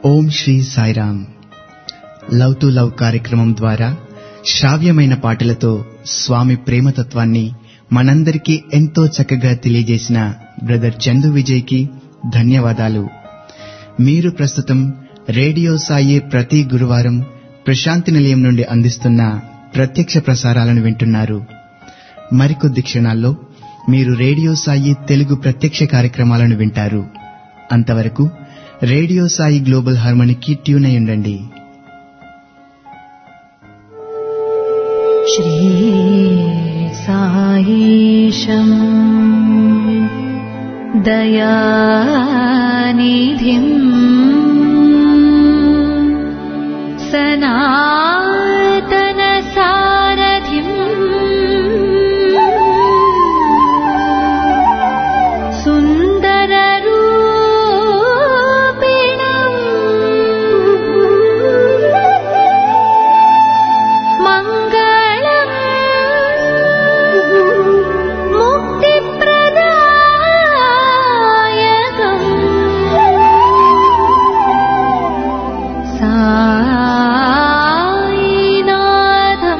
Om Shri Sairam love to love కార్యక్రమం ద్వారా శ్రావ్యమైన పాటలతో స్వామి ప్రేమతత్వాన్ని మనందరికీ ఎంతో చక్కగా తెలియజేసిన బ్రదర్ చందు విజయ్కి ధన్యవాదాలు మీరు ప్రస్తుతం రేడియో సాయి ప్రతి గురువారం ప్రశాంతి నిలయం నుండి అందిస్తున్న ప్రత్యక్ష ప్రసారాలను వింటున్నారు మరికొద్ది క్షణాల్లో మీరు రేడియో సాయి తెలుగు ప్రత్యక్ష కార్యక్రమాలను వింటారు అంతవరకు రేడియో సాయి గ్లోబల్ హార్మోనికి ట్యూన్ అయి ఉండండి श्रीसायीशम् दयानिधिम् सनातनसारथिम् सुन्दररूपिणम् मङ्गलम् मुक्तिप्रदायकम् सायिनाथम्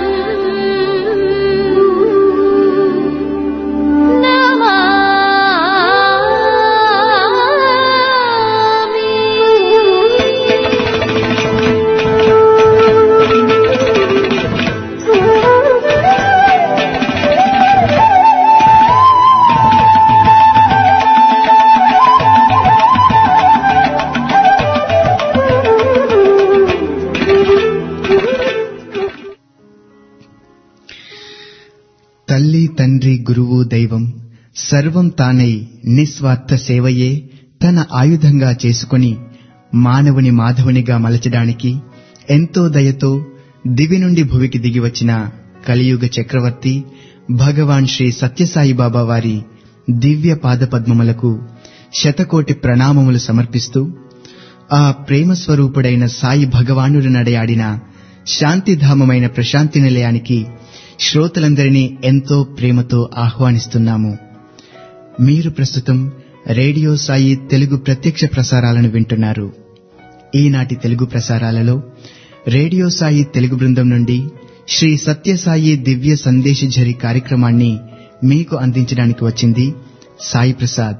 తల్లి తండ్రి గురువు దైవం సర్వం తానై నిస్వార్థ సేవయే తన ఆయుధంగా చేసుకొని మానవుని మాధవునిగా మలచడానికి ఎంతో దయతో దివి నుండి భువికి దిగివచ్చిన కలియుగ చక్రవర్తి భగవాన్ శ్రీ సత్యసాయి బాబా వారి దివ్య పాదపద్మములకు శతకోటి ప్రణామములు సమర్పిస్తూ ఆ ప్రేమ స్వరూపుడైన సాయి భగవానుడు నడయాడిన శాంతిధామమైన ప్రశాంతి నిలయానికి శ్రోతలందరినీ ఎంతో ప్రేమతో ఆహ్వానిస్తున్నాము మీరు ప్రస్తుతం రేడియో సాయి తెలుగు ప్రత్యక్ష ప్రసారాలను వింటున్నారు ఈనాటి తెలుగు ప్రసారాలలో రేడియో సాయి తెలుగు బృందం నుండి శ్రీ సత్యసాయి దివ్య సందేశఝరి కార్యక్రమాన్ని మీకు అందించడానికి వచ్చింది సాయి ప్రసాద్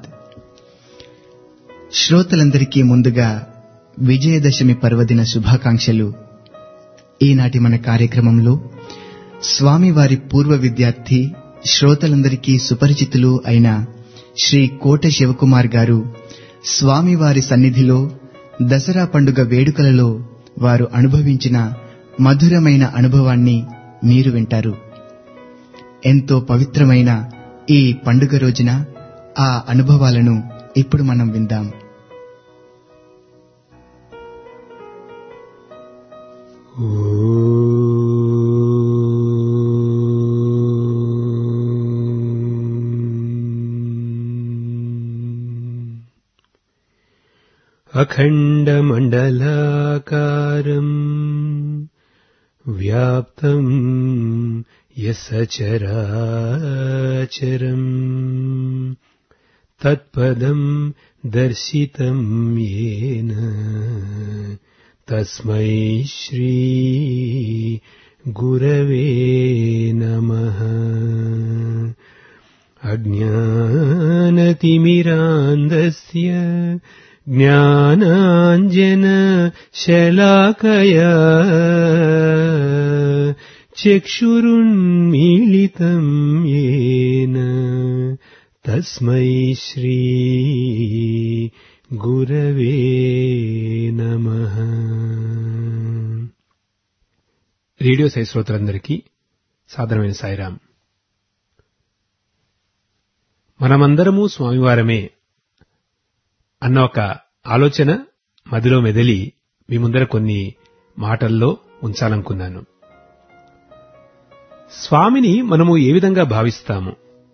శ్రోతలందరికీ ముందుగా విజయదశమి పర్వదిన శుభాకాంక్షలు ఈనాటి మన కార్యక్రమంలో స్వామివారి పూర్వ విద్యార్థి శ్రోతలందరికీ సుపరిచితులు అయిన శ్రీ కోట శివకుమార్ గారు స్వామివారి సన్నిధిలో దసరా పండుగ వేడుకలలో వారు అనుభవించిన మధురమైన అనుభవాన్ని మీరు వింటారు ఎంతో పవిత్రమైన ఈ పండుగ రోజున ఆ అనుభవాలను ఇప్పుడు మనం విందాం अखण्डमण्डलाकारम् व्याप्तम् यसचराचरम् तत्पदम् दर्शितम् येन तस्मै श्री गुरवे नमः अज्ञानतिमिरान्धस्य ज्ञानाञ्जनशलाकया चक्षुरुन्मीलितम् येन तस्मै श्री गुरवे नमः రేడియో సై శ్రోతలందరికీ సాదరమైన సాయిరాం మనమందరము స్వామివారమే అన్న ఒక ఆలోచన మదిలో మెదలి మీ ముందర కొన్ని మాటల్లో ఉంచాలనుకున్నాను స్వామిని మనము ఏ విధంగా భావిస్తాము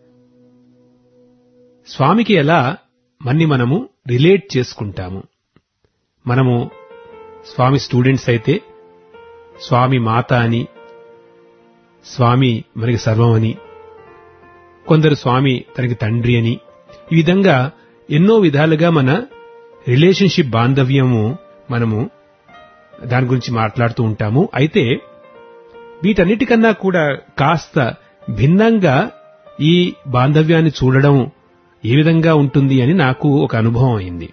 స్వామికి ఎలా మన్ని మనము రిలేట్ చేసుకుంటాము మనము స్వామి స్టూడెంట్స్ అయితే స్వామి మాత అని స్వామి మనకి సర్వమని కొందరు స్వామి తనకి తండ్రి అని ఈ విధంగా ఎన్నో విధాలుగా మన రిలేషన్షిప్ బాంధవ్యము మనము దాని గురించి మాట్లాడుతూ ఉంటాము అయితే వీటన్నిటికన్నా కూడా కాస్త భిన్నంగా ఈ బాంధవ్యాన్ని చూడడం ఏ విధంగా ఉంటుంది అని నాకు ఒక అనుభవం అయింది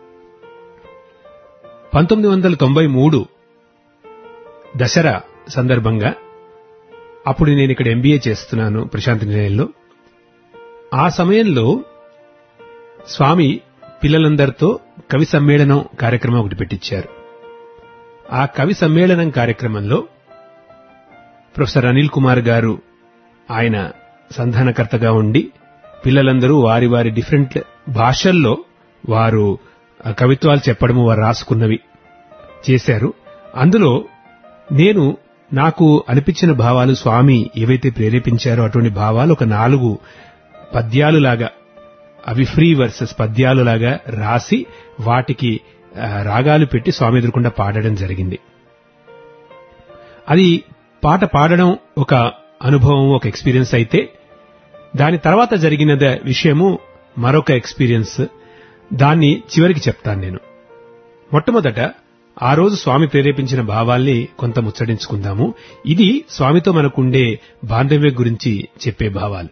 పంతొమ్మిది వందల తొంభై మూడు దసరా సందర్భంగా అప్పుడు నేను ఇక్కడ ఎంబీఏ చేస్తున్నాను ప్రశాంతి నిలయంలో ఆ సమయంలో స్వామి పిల్లలందరితో కవి సమ్మేళనం కార్యక్రమం ఒకటి పెట్టించారు ఆ కవి సమ్మేళనం కార్యక్రమంలో ప్రొఫెసర్ అనిల్ కుమార్ గారు ఆయన సంధానకర్తగా ఉండి పిల్లలందరూ వారి వారి డిఫరెంట్ భాషల్లో వారు ఆ కవిత్వాలు చెప్పడము వారు రాసుకున్నవి చేశారు అందులో నేను నాకు అనిపించిన భావాలు స్వామి ఏవైతే ప్రేరేపించారో అటువంటి భావాలు ఒక నాలుగు పద్యాలులాగా అవి ఫ్రీ వర్సెస్ పద్యాలులాగా రాసి వాటికి ఆ, రాగాలు పెట్టి స్వామి ఎదురుకుండా పాడడం జరిగింది అది పాట పాడడం ఒక అనుభవం ఒక ఎక్స్పీరియన్స్ అయితే దాని తర్వాత జరిగిన ద- విషయము మరొక ఎక్స్పీరియన్స్ దాన్ని చివరికి చెప్తాను నేను మొట్టమొదట ఆ రోజు స్వామి ప్రేరేపించిన భావాల్ని కొంత ముచ్చడించుకుందాము ఇది స్వామితో మనకుండే బాంధవ్యం గురించి చెప్పే భావాలు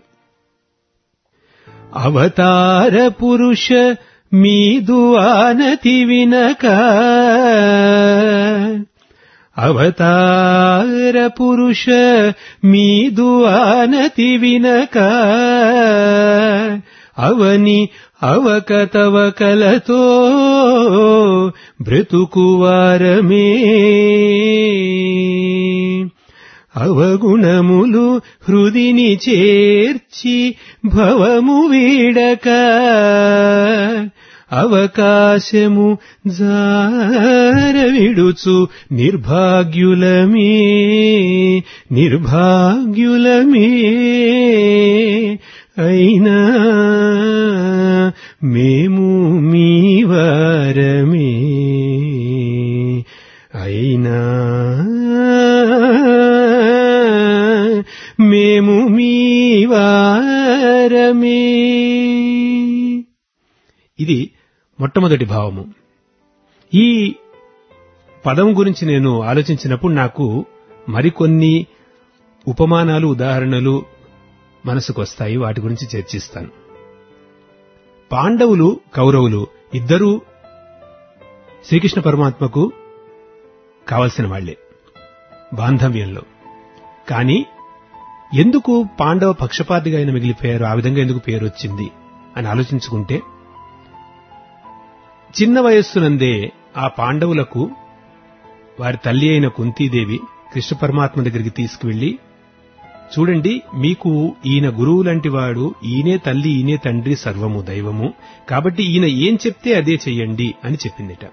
అవతార పురుష మీదు ఆనతి వినక అవతార పురుష మీదు ఆనతి వినక అవని అవకతవకలతో బ్రతుకువారమే అవగుణములు హృదిని చేర్చి భవము వీడక అవకాశము జార విడుచు నిర్భాగ్యులమే నిర్భాగ్యులమే అయినా మేము మీ వారమే అయినా మేము మీ వారమే ఇది మొట్టమొదటి భావము ఈ పదం గురించి నేను ఆలోచించినప్పుడు నాకు మరికొన్ని ఉపమానాలు ఉదాహరణలు మనసుకు వస్తాయి వాటి గురించి చర్చిస్తాను పాండవులు కౌరవులు ఇద్దరూ శ్రీకృష్ణ పరమాత్మకు కావలసిన వాళ్లే బాంధవ్యంలో కానీ ఎందుకు పాండవ పక్షపాతిగా ఆయన మిగిలిపోయారు ఆ విధంగా ఎందుకు పేరు వచ్చింది అని ఆలోచించుకుంటే చిన్న వయస్సునందే ఆ పాండవులకు వారి తల్లి అయిన కుంతీదేవి కృష్ణ పరమాత్మ దగ్గరికి తీసుకువెళ్లి చూడండి మీకు ఈయన గురువు లాంటి వాడు ఈయనే తల్లి ఈయనే తండ్రి సర్వము దైవము కాబట్టి ఈయన ఏం చెప్తే అదే చెయ్యండి అని చెప్పిందిట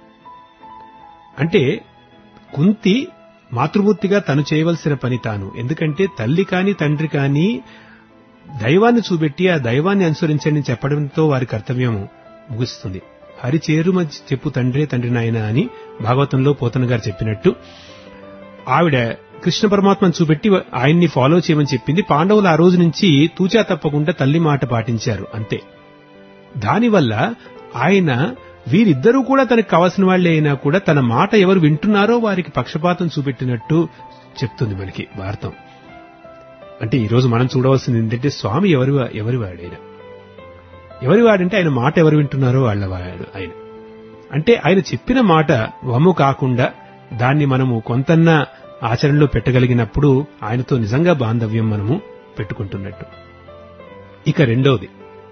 అంటే కుంతి మాతృమూర్తిగా తను చేయవలసిన పని తాను ఎందుకంటే తల్లి కాని తండ్రి కాని దైవాన్ని చూపెట్టి ఆ దైవాన్ని అనుసరించండి అని చెప్పడంతో వారి కర్తవ్యం ముగుస్తుంది హరి చేరు మధ్య చెప్పు తండ్రే తండ్రి నాయన అని భాగవతంలో పోతన గారు చెప్పినట్టు ఆవిడ కృష్ణ పరమాత్మను చూపెట్టి ఆయన్ని ఫాలో చేయమని చెప్పింది పాండవులు ఆ రోజు నుంచి తూచా తప్పకుండా తల్లి మాట పాటించారు అంతే దానివల్ల ఆయన వీరిద్దరూ కూడా తనకు కావాల్సిన వాళ్లే అయినా కూడా తన మాట ఎవరు వింటున్నారో వారికి పక్షపాతం చూపెట్టినట్టు చెప్తుంది మనకి భారతం అంటే ఈ రోజు మనం చూడవలసింది ఏంటంటే స్వామి ఎవరి ఎవరి వాడైనా ఎవరి వాడంటే ఆయన మాట ఎవరు వింటున్నారో వాళ్ళ వాడు ఆయన అంటే ఆయన చెప్పిన మాట వమ్ము కాకుండా దాన్ని మనము కొంతన్నా ఆచరణలో పెట్టగలిగినప్పుడు ఆయనతో నిజంగా బాంధవ్యం మనము పెట్టుకుంటున్నట్టు ఇక రెండవది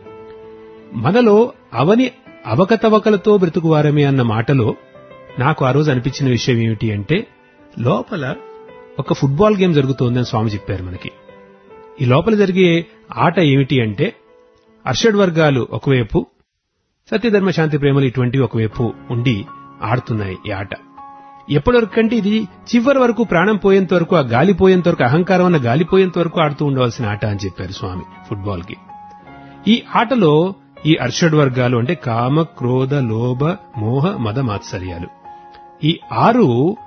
మనలో అవని అవకతవకలతో బ్రతుకువారమే అన్న మాటలో నాకు ఆ రోజు అనిపించిన విషయం ఏమిటి అంటే లోపల ఒక ఫుట్బాల్ గేమ్ జరుగుతోందని స్వామి చెప్పారు మనకి ఈ లోపల జరిగే ఆట ఏమిటి అంటే అర్షడ్ వర్గాలు ఒకవైపు సత్యధర్మ శాంతి ప్రేమలు ఇటువంటివి ఒకవైపు ఉండి ఆడుతున్నాయి ఈ ఆట ఎప్పటి వరకు అంటే ఇది చివరి వరకు ప్రాణం పోయేంత వరకు ఆ గాలి పోయేంత వరకు అహంకారం అన్న గాలి పోయేంత వరకు ఆడుతూ ఉండవలసిన ఆట అని చెప్పారు స్వామి ఫుట్బాల్ కి ఈ ఆటలో ఈ అర్షడ్ వర్గాలు అంటే కామ క్రోధ లోభ మోహ మద మాత్సర్యాలు ఈ ఆరు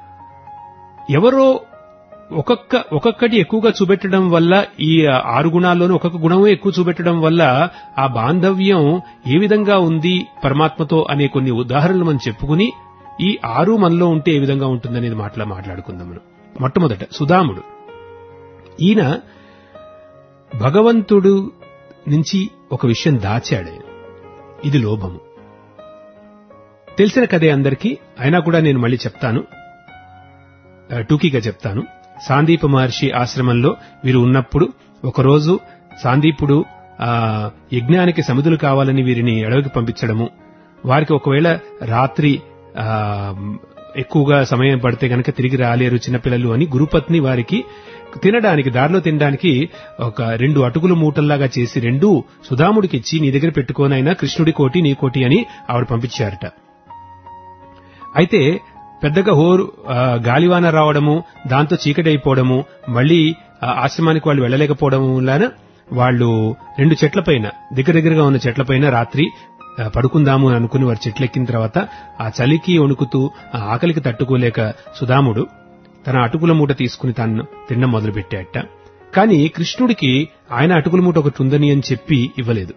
ఎవరో ఒక్కొక్క ఒక్కొక్కటి ఎక్కువగా చూపెట్టడం వల్ల ఈ ఆరు గుణాల్లోనూ ఒక్కొక్క గుణమే ఎక్కువ చూపెట్టడం వల్ల ఆ బాంధవ్యం ఏ విధంగా ఉంది పరమాత్మతో అనే కొన్ని ఉదాహరణలు మనం చెప్పుకుని ఈ ఆరు మనలో ఉంటే ఏ విధంగా ఉంటుందనేది మాట్లా మాట్లాడుకుందాం మనం మొట్టమొదట సుధాముడు ఈయన భగవంతుడు నుంచి ఒక విషయం దాచాడు ఆయన. ఇది లోభము తెలిసిన కదే అందరికీ అయినా కూడా నేను మళ్ళీ చెప్తాను ఆ, టూకీగా చెప్తాను సాందీప మహర్షి ఆశ్రమంలో వీరు ఉన్నప్పుడు ఒకరోజు సాందీపుడు ఆ యజ్ఞానికి సమిధులు కావాలని వీరిని అడవికి పంపించడము వారికి ఒకవేళ రాత్రి ఆ ఎక్కువగా సమయం పడితే గనక తిరిగి రాలేరు చిన్నపిల్లలు అని గురుపత్ని వారికి తినడానికి దారిలో తినడానికి ఒక రెండు అటుకులు మూటల్లాగా చేసి రెండు సుధాముడికి ఇచ్చి నీ దగ్గర పెట్టుకోనైనా కృష్ణుడి కోటి నీ కోటి అని ఆవిడ పంపించారట అయితే పెద్దగా హోరు ఆ, గాలివాన రావడము దాంతో చీకటి అయిపోవడము మళ్ళీ ఆ ఆశ్రమానికి వాళ్ళు వెళ్ళలేకపోవడం వలన వాళ్ళు రెండు చెట్లపైన దగ్గర దగ్గరగా ఉన్న చెట్లపైన రాత్రి ఆ, పడుకుందాము అని అనుకుని వారు చెట్లెక్కిన తర్వాత ఆ చలికి వణుకుతూ ఆ ఆకలికి తట్టుకోలేక సుధాముడు తన అటుకుల మూట తీసుకుని తాను తినడం మొదలుపెట్టాట కానీ కృష్ణుడికి ఆయన అటుకుల మూట ఒకటి ఉందని అని చెప్పి ఇవ్వలేదు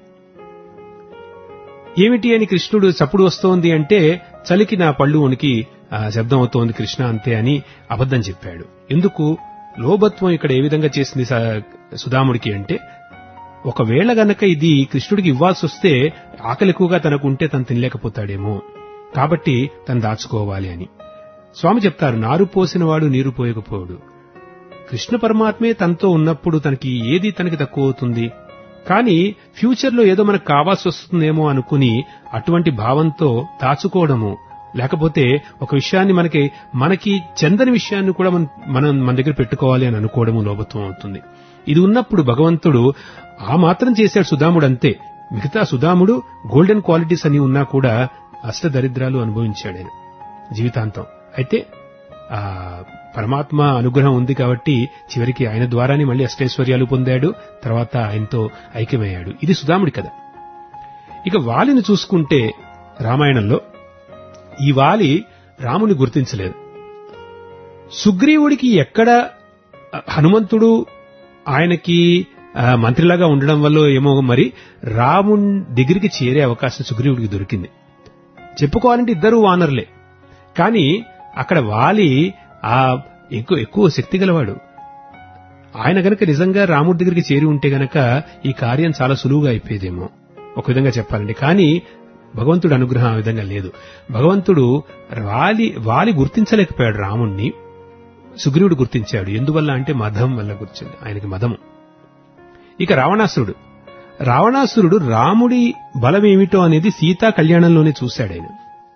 ఏమిటి అని కృష్ణుడు చప్పుడు వస్తోంది అంటే చలికి నా పళ్ళు ఉనికి ఆ, శబ్దం అవుతోంది కృష్ణ అంతే అని అబద్ధం చెప్పాడు ఎందుకు లోభత్వం ఇక్కడ ఏ విధంగా చేసింది స- సుధాముడికి అంటే ఒకవేళ గనక ఇది కృష్ణుడికి ఇవ్వాల్సి వస్తే ఆకలి ఎక్కువగా తనకు ఉంటే తను తినలేకపోతాడేమో కాబట్టి తను దాచుకోవాలి అని స్వామి చెప్తారు నారు పోసినవాడు నీరు పోయకపోడు కృష్ణ పరమాత్మే తనతో ఉన్నప్పుడు తనకి ఏది తనకి తక్కువ అవుతుంది కానీ ఫ్యూచర్లో ఏదో మనకు కావాల్సి వస్తుందేమో అనుకుని అటువంటి భావంతో దాచుకోవడము లేకపోతే ఒక విషయాన్ని మనకి మనకి చెందని విషయాన్ని కూడా మనం మనం మన దగ్గర పెట్టుకోవాలి అని అనుకోవడము లోభత్వం అవుతుంది ఇది ఉన్నప్పుడు భగవంతుడు ఆ మాత్రం చేశాడు సుధాముడు అంతే మిగతా సుధాముడు గోల్డెన్ క్వాలిటీస్ అని ఉన్నా కూడా అష్టదరిద్రాలు అనుభవించాడు ఆయన జీవితాంతం అయితే ఆ పరమాత్మ అనుగ్రహం ఉంది కాబట్టి చివరికి ఆయన ద్వారానే మళ్ళీ అష్టైశ్వర్యాలు పొందాడు తర్వాత ఆయనతో ఐక్యమయ్యాడు ఇది సుధాముడి కథ ఇక వాలిని చూసుకుంటే రామాయణంలో ఈ వాలి రాముని గుర్తించలేదు సుగ్రీవుడికి ఎక్కడ హనుమంతుడు ఆయనకి ఆ, మంత్రిలాగా ఉండడం వల్ల ఏమో మరి రాముని దగ్గరికి చేరే అవకాశం సుగ్రీవుడికి దొరికింది చెప్పుకోవాలంటే ఇద్దరు వానర్లే కానీ అక్కడ వాలి ఆ ఎక్కువ ఎక్కువ శక్తి గలవాడు ఆయన గనక నిజంగా రాముడి దగ్గరికి చేరి ఉంటే గనక ఈ కార్యం చాలా సులువుగా అయిపోయేదేమో ఒక విధంగా చెప్పాలంటే కానీ భగవంతుడు అనుగ్రహం ఆ విధంగా లేదు భగవంతుడు వాలి వాలి గుర్తించలేకపోయాడు రాముణ్ణి సుగ్రీవుడు గుర్తించాడు ఎందువల్ల అంటే మదం వల్ల గుర్తింది ఆయనకి మదము ఇక రావణాసురుడు రావణాసురుడు రాముడి బలం ఏమిటో అనేది సీతా కళ్యాణంలోనే చూశాడు ఆయన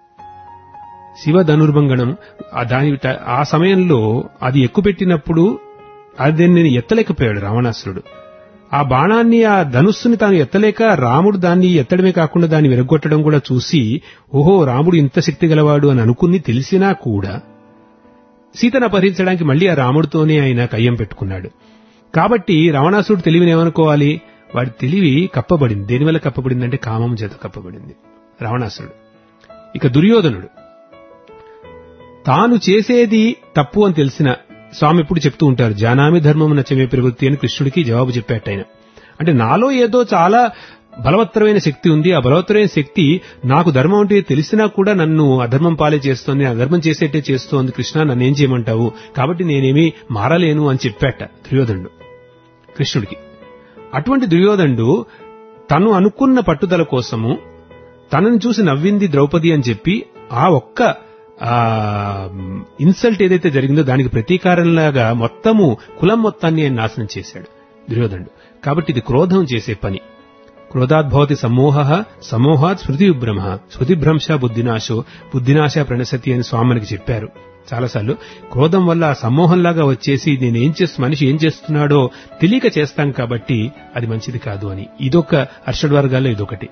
శివ ధనుర్భంగణం ఆ దాని ఆ సమయంలో అది ఎక్కుపెట్టినప్పుడు అది నేను ఎత్తలేకపోయాడు రావణాసురుడు ఆ బాణాన్ని ఆ ధనుస్సుని తాను ఎత్తలేక రాముడు దాన్ని ఎత్తడమే కాకుండా దాన్ని విరగొట్టడం కూడా చూసి ఓహో రాముడు ఇంత శక్తి గలవాడు అని అనుకుని తెలిసినా కూడా సీతను అపహరించడానికి మళ్ళీ ఆ రాముడితోనే ఆయన కయ్యం పెట్టుకున్నాడు కాబట్టి రావణాసురుడు తెలివిని ఏమనుకోవాలి వాడి తెలివి కప్పబడింది దేనివల్ల కప్పబడిందంటే కామం చేత కప్పబడింది రావణాసురుడు ఇక దుర్యోధనుడు తాను చేసేది తప్పు అని తెలిసిన స్వామి ఎప్పుడు చెప్తూ ఉంటారు జానామి ధర్మం నచ్చమే ప్రవృత్తి అని కృష్ణుడికి జవాబు చెప్పాట ఆయన అంటే నాలో ఏదో చాలా బలవత్తరమైన శక్తి ఉంది ఆ బలవత్తరమైన శక్తి నాకు ధర్మం అంటే తెలిసినా కూడా నన్ను అధర్మం పాలే చేస్తోంది అధర్మం చేసేట్టే చేస్తోంది కృష్ణ నన్ను ఏం చేయమంటావు కాబట్టి నేనేమీ మారలేను అని చెప్పాట దుర్యోధనుడు కృష్ణుడికి అటువంటి దుర్యోధనుడు తను అనుకున్న పట్టుదల కోసము తనను చూసి నవ్వింది ద్రౌపది అని చెప్పి ఆ ఒక్క ఆ ఇన్సల్ట్ ఏదైతే జరిగిందో దానికి ప్రతీకారంలాగా మొత్తము కులం మొత్తాన్ని ఆయన నాశనం చేశాడు దుర్యోధనుడు కాబట్టి ఇది క్రోధం చేసే పని క్రోధాద్భవతి సమోహ సమోహాత్ స్మృతిభ్రమ స్మృతిభ్రంశ బుద్ధినాశో బుద్ధినాశ ప్రణసతి అని స్వామికి చెప్పారు చాలాసార్లు క్రోధం వల్ల ఆ సమూహంలాగా వచ్చేసి నేను ఏం చేస్తు మనిషి ఏం చేస్తున్నాడో తెలియక చేస్తాం కాబట్టి అది మంచిది కాదు అని ఇదొక అర్షడ్ వర్గాల్లో ఇదొకటి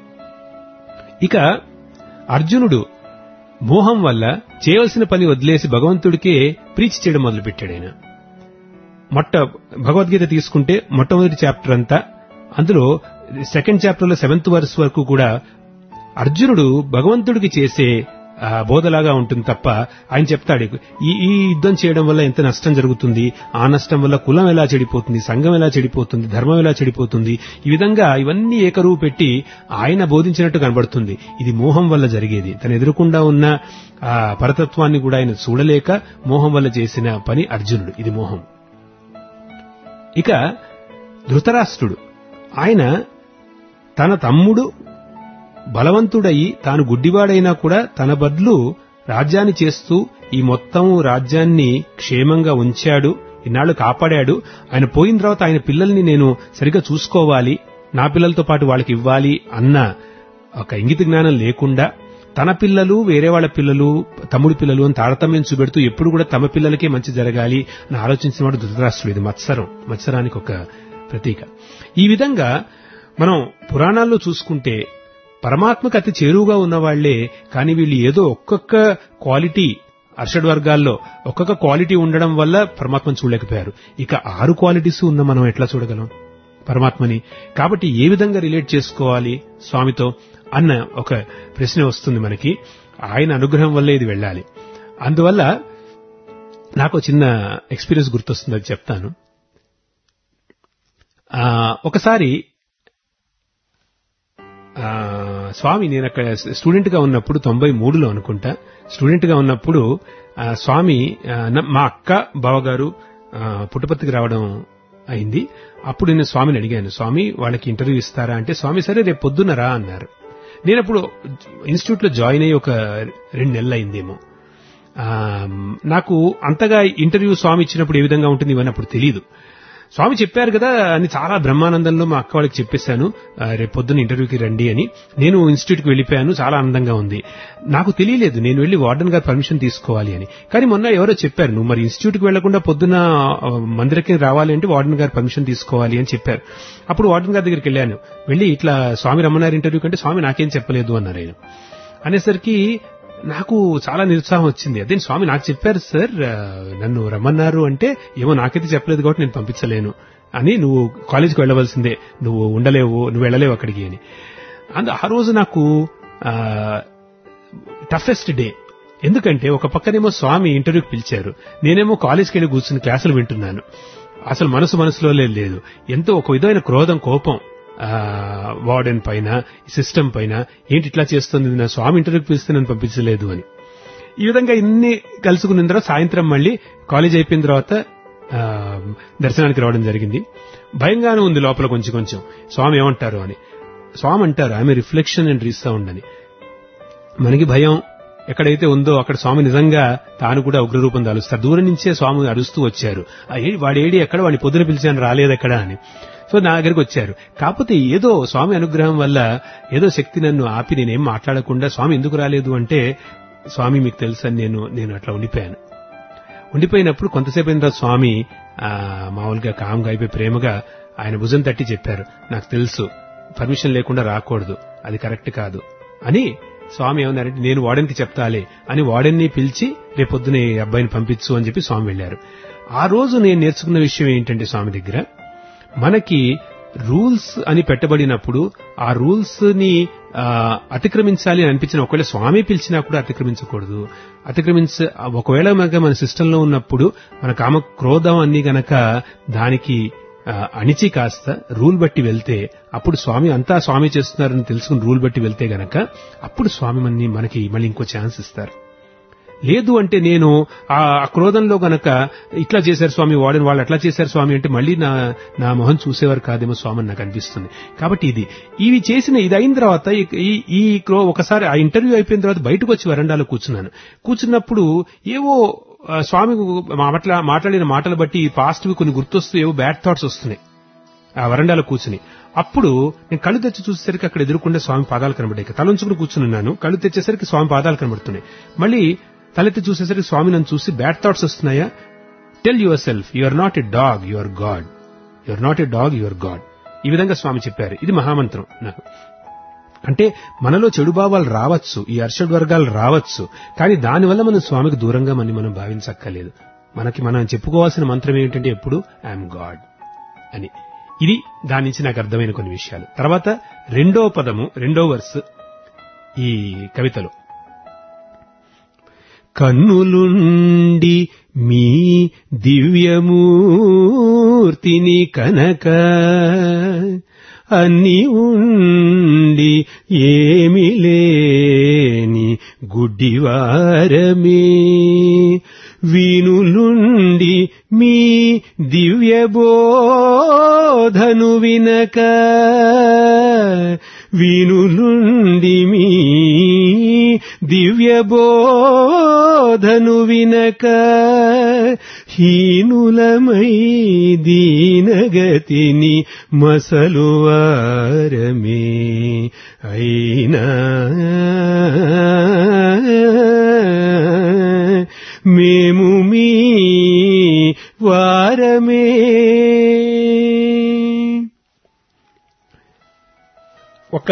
ఇక అర్జునుడు మోహం వల్ల చేయవలసిన పని వదిలేసి భగవంతుడికే ప్రీచి చేయడం మొదలుపెట్టాడు ఆయన మొట్ట భగవద్గీత తీసుకుంటే మొట్టమొదటి చాప్టర్ అంతా అందులో సెకండ్ చాప్టర్లో సెవెంత్ వర్స్ వరకు కూడా అర్జునుడు భగవంతుడికి చేసే ఆ, బోధలాగా ఉంటుంది తప్ప ఆయన చెప్తాడు ఈ ఈ యుద్ధం చేయడం వల్ల ఎంత నష్టం జరుగుతుంది ఆ నష్టం వల్ల కులం ఎలా చెడిపోతుంది సంఘం ఎలా చెడిపోతుంది ధర్మం ఎలా చెడిపోతుంది ఈ విధంగా ఇవన్నీ ఏకరువు పెట్టి ఆయన బోధించినట్టు కనబడుతుంది ఇది మోహం వల్ల జరిగేది తను ఎదురుకుండా ఉన్న ఆ పరతత్వాన్ని కూడా ఆయన చూడలేక మోహం వల్ల చేసిన పని అర్జునుడు ఇది మోహం ఇక ధృతరాష్ట్రుడు ఆయన తన తమ్ముడు బలవంతుడయి తాను గుడ్డివాడైనా కూడా తన బదులు రాజ్యాన్ని చేస్తూ ఈ మొత్తం రాజ్యాన్ని క్షేమంగా ఉంచాడు ఇన్నాళ్లు కాపాడాడు ఆయన పోయిన తర్వాత ఆయన పిల్లల్ని నేను సరిగ్గా చూసుకోవాలి నా పిల్లలతో పాటు వాళ్ళకి ఇవ్వాలి అన్న ఒక ఇంగిత జ్ఞానం లేకుండా తన పిల్లలు వేరే వాళ్ళ పిల్లలు తమ్ముడి పిల్లలు అని తారతమ్యం చూపెడుతూ ఎప్పుడు కూడా తమ పిల్లలకే మంచి జరగాలి అని ఆలోచించిన వాడు ధృతరాష్ట్రుడు ఇది మత్సరం మత్సరానికి ఒక ప్రతీక ఈ విధంగా మనం పురాణాల్లో చూసుకుంటే పరమాత్మకు అతి చేరువుగా ఉన్నవాళ్లే కానీ వీళ్ళు ఏదో ఒక్కొక్క క్వాలిటీ అర్షడ్ వర్గాల్లో ఒక్కొక్క క్వాలిటీ ఉండడం వల్ల పరమాత్మను చూడలేకపోయారు ఇక ఆరు క్వాలిటీస్ ఉన్న మనం ఎట్లా చూడగలం పరమాత్మని కాబట్టి ఏ విధంగా రిలేట్ చేసుకోవాలి స్వామితో అన్న ఒక ప్రశ్న వస్తుంది మనకి ఆయన అనుగ్రహం వల్లే ఇది వెళ్ళాలి అందువల్ల నాకు చిన్న ఎక్స్పీరియన్స్ గుర్తొస్తుంది అది చెప్తాను ఆ, ఒకసారి ఆ, స్వామి నేను అక్కడ స్టూడెంట్ గా ఉన్నప్పుడు తొంభై మూడులో అనుకుంటా స్టూడెంట్ గా ఉన్నప్పుడు ఆ, స్వామి ఆ, న- మా అక్క బావగారు ఆ, పుట్టపర్తికి రావడం అయింది అప్పుడు నేను స్వామిని అడిగాను స్వామి వాళ్ళకి ఇంటర్వ్యూ ఇస్తారా అంటే స్వామి సరే రేపు పొద్దున్న రా అన్నారు నేను అప్పుడు ఇన్స్టిట్యూట్ లో జాయిన్ అయ్యి ఒక రెండు నెలలు అయిందేమో ఆ, నాకు అంతగా ఇంటర్వ్యూ స్వామి ఇచ్చినప్పుడు ఏ విధంగా ఉంటుంది ఇవన్నీ అప్పుడు తెలియదు స్వామి చెప్పారు కదా అని చాలా బ్రహ్మానందంలో మా అక్క వాళ్ళకి చెప్పేశాను ఆ, రేపు పొద్దున్న ఇంటర్వ్యూకి రండి అని నేను ఇన్స్టిట్యూట్కి వెళ్ళిపోయాను చాలా ఆనందంగా ఉంది నాకు తెలియలేదు నేను వెళ్ళి వార్డెన్ గారు పర్మిషన్ తీసుకోవాలి అని కానీ మొన్న ఎవరో చెప్పారు నువ్వు మరి ఇన్స్టిట్యూట్కి వెళ్లకుండా పొద్దున ఆ, మందిరకి రావాలి అంటే వార్డెన్ గారు పర్మిషన్ తీసుకోవాలి అని చెప్పారు అప్పుడు వార్డెన్ గారి దగ్గరికి వెళ్ళాను వెళ్ళి ఇట్లా స్వామి రమ్మన్నారు ఇంటర్వ్యూ కంటే స్వామి నాకేం చెప్పలేదు అన్నారు ఆయన అనేసరికి నాకు చాలా నిరుత్సాహం వచ్చింది అదే స్వామి నాకు చెప్పారు సార్ ఆ, నన్ను రమ్మన్నారు అంటే ఏమో నాకైతే చెప్పలేదు కాబట్టి నేను పంపించలేను అని నువ్వు కాలేజీకి వెళ్ళవలసిందే నువ్వు ఉండలేవు నువ్వు వెళ్ళలేవు అక్కడికి అని అందు ఆ రోజు నాకు టఫెస్ట్ డే ఎందుకంటే ఒక పక్కనేమో స్వామి ఇంటర్వ్యూకి పిలిచారు నేనేమో కాలేజ్కి వెళ్ళి కూర్చుని క్లాసులు వింటున్నాను అసలు మనసు మనసులో లేదు ఎంతో ఒక విధమైన క్రోధం కోపం ఆ, వార్డెన్ పైన సిస్టమ్ పైన ఏంటి ఇట్లా చేస్తుంది నా స్వామి ఇంటర్వ్యూకి పిలిస్తే నన్ను పంపించలేదు అని ఈ విధంగా ఇన్ని కలుసుకున్న తర్వాత సాయంత్రం మళ్ళీ కాలేజ్ అయిపోయిన తర్వాత ఆ, దర్శనానికి రావడం జరిగింది భయంగానే ఉంది లోపల కొంచెం కొంచెం స్వామి ఏమంటారు అని స్వామి అంటారు ఆమె రిఫ్లెక్షన్ అండ్ రీసౌండ్ అని మనకి భయం ఎక్కడైతే ఉందో అక్కడ స్వామి నిజంగా తాను కూడా ఉగ్రరూపం దాలుస్తారు దూరం నుంచే స్వామి అరుస్తూ వచ్చారు ఆ ఏ- వాడి ఏడి ఎక్కడ వాడిని పొద్దున పిలిచాను రాలేదు ఎక్కడ అని సో నా దగ్గరికి వచ్చారు కాకపోతే ఏదో స్వామి అనుగ్రహం వల్ల ఏదో శక్తి నన్ను ఆపి నేనేం మాట్లాడకుండా స్వామి ఎందుకు రాలేదు అంటే స్వామి మీకు తెలుసని నేను నేను అట్లా ఉండిపోయాను ఉండిపోయినప్పుడు కొంతసేపు అయిన తర్వాత స్వామి ఆ, మామూలుగా కామ్గా అయిపోయి ప్రేమగా ఆయన భుజం తట్టి చెప్పారు నాకు తెలుసు పర్మిషన్ లేకుండా రాకూడదు అది కరెక్ట్ కాదు అని స్వామి ఏమన్నారంటే నేను వార్డెన్కి చెప్తాలే అని వార్డెన్ని పిలిచి రేపొద్దున ఈ అబ్బాయిని పంపించు అని చెప్పి స్వామి వెళ్లారు ఆ రోజు నేను నేర్చుకున్న విషయం ఏంటంటే స్వామి దగ్గర మనకి రూల్స్ అని పెట్టబడినప్పుడు ఆ రూల్స్ ని ఆ, అతిక్రమించాలి అని అనిపించిన ఒకవేళ స్వామి పిలిచినా కూడా అతిక్రమించకూడదు అతిక్రమించ ఒకవేళ మనకి మన సిస్టంలో ఉన్నప్పుడు మన కామ క్రోధం అన్ని గనక దానికి ఆ, అణిచి కాస్త రూల్ బట్టి వెళ్తే అప్పుడు స్వామి అంతా స్వామి చేస్తున్నారని తెలుసుకుని రూల్ బట్టి వెళ్తే గనక అప్పుడు స్వామి మనని మనకి మళ్ళీ ఇంకో ఛాన్స్ ఇస్తారు లేదు అంటే నేను ఆ ఆ క్రోధంలో గనక ఇట్లా చేశారు స్వామి వాడిని వాళ్ళు అట్లా చేశారు స్వామి అంటే మళ్ళీ నా నా మొహం చూసేవారు కాదేమో స్వామి అని నాకు అనిపిస్తుంది కాబట్టి ఇది ఇవి చేసిన ఇది అయిన తర్వాత ఈ- ఈ ఈ క్రో ఒకసారి ఆ ఇంటర్వ్యూ అయిపోయిన తర్వాత బయటకు వచ్చి వరండాలో కూర్చున్నాను కూర్చున్నప్పుడు ఏవో ఆ, స్వామి మాట్లా మాట్లాడిన మాటలు బట్టి పాస్ట్ కొన్ని గుర్తొస్తూ ఏవో బ్యాడ్ థాట్స్ వస్తున్నాయి ఆ వరండాలో కూర్చుని అప్పుడు నేను కళ్ళు తెచ్చి చూసేసరికి అక్కడ ఎదురుకుండా స్వామి పాదాలు కనబడ్డాయి తలంచుకుని కూర్చున్నాను కళ్ళు తెచ్చేసరికి స్వామి పాదాలు కనబడుతున్నాయి మళ్ళీ తలెత్తి చూసేసరికి స్వామి నన్ను చూసి బ్యాడ్ థాట్స్ వస్తున్నాయా tell yourself you are not a dog you are god you are not a dog you are god ఈ విధంగా స్వామి చెప్పారు ఇది మహామంత్రం నాకు అంటే మనలో చెడు భావాలు రావచ్చు ఈ అర్షడ్ వర్గాలు రావచ్చు కానీ దానివల్ల మనం స్వామికి దూరంగా మనం మనం భావించక్కర్లేదు మనకి మనం చెప్పుకోవాల్సిన మంత్రం ఏంటంటే ఎప్పుడు ఐఎమ్ గాడ్ అని ఇది దాని నుంచి నాకు అర్థమైన కొన్ని విషయాలు తర్వాత రెండో పదము రెండో వర్స్ ఈ కవితలో కన్నులుండి మీ దివ్యమూర్తిని కనక అన్ని ఉండి ఏమి లేని గుడ్డివారమే వీనులుండి మీ దివ్యబోధను వినక వీనులుండి మీ దివ్యబోధను వినక హీనులమై దీనగతిని మసలువారమే అయినా మేము మీ వారమే ఒక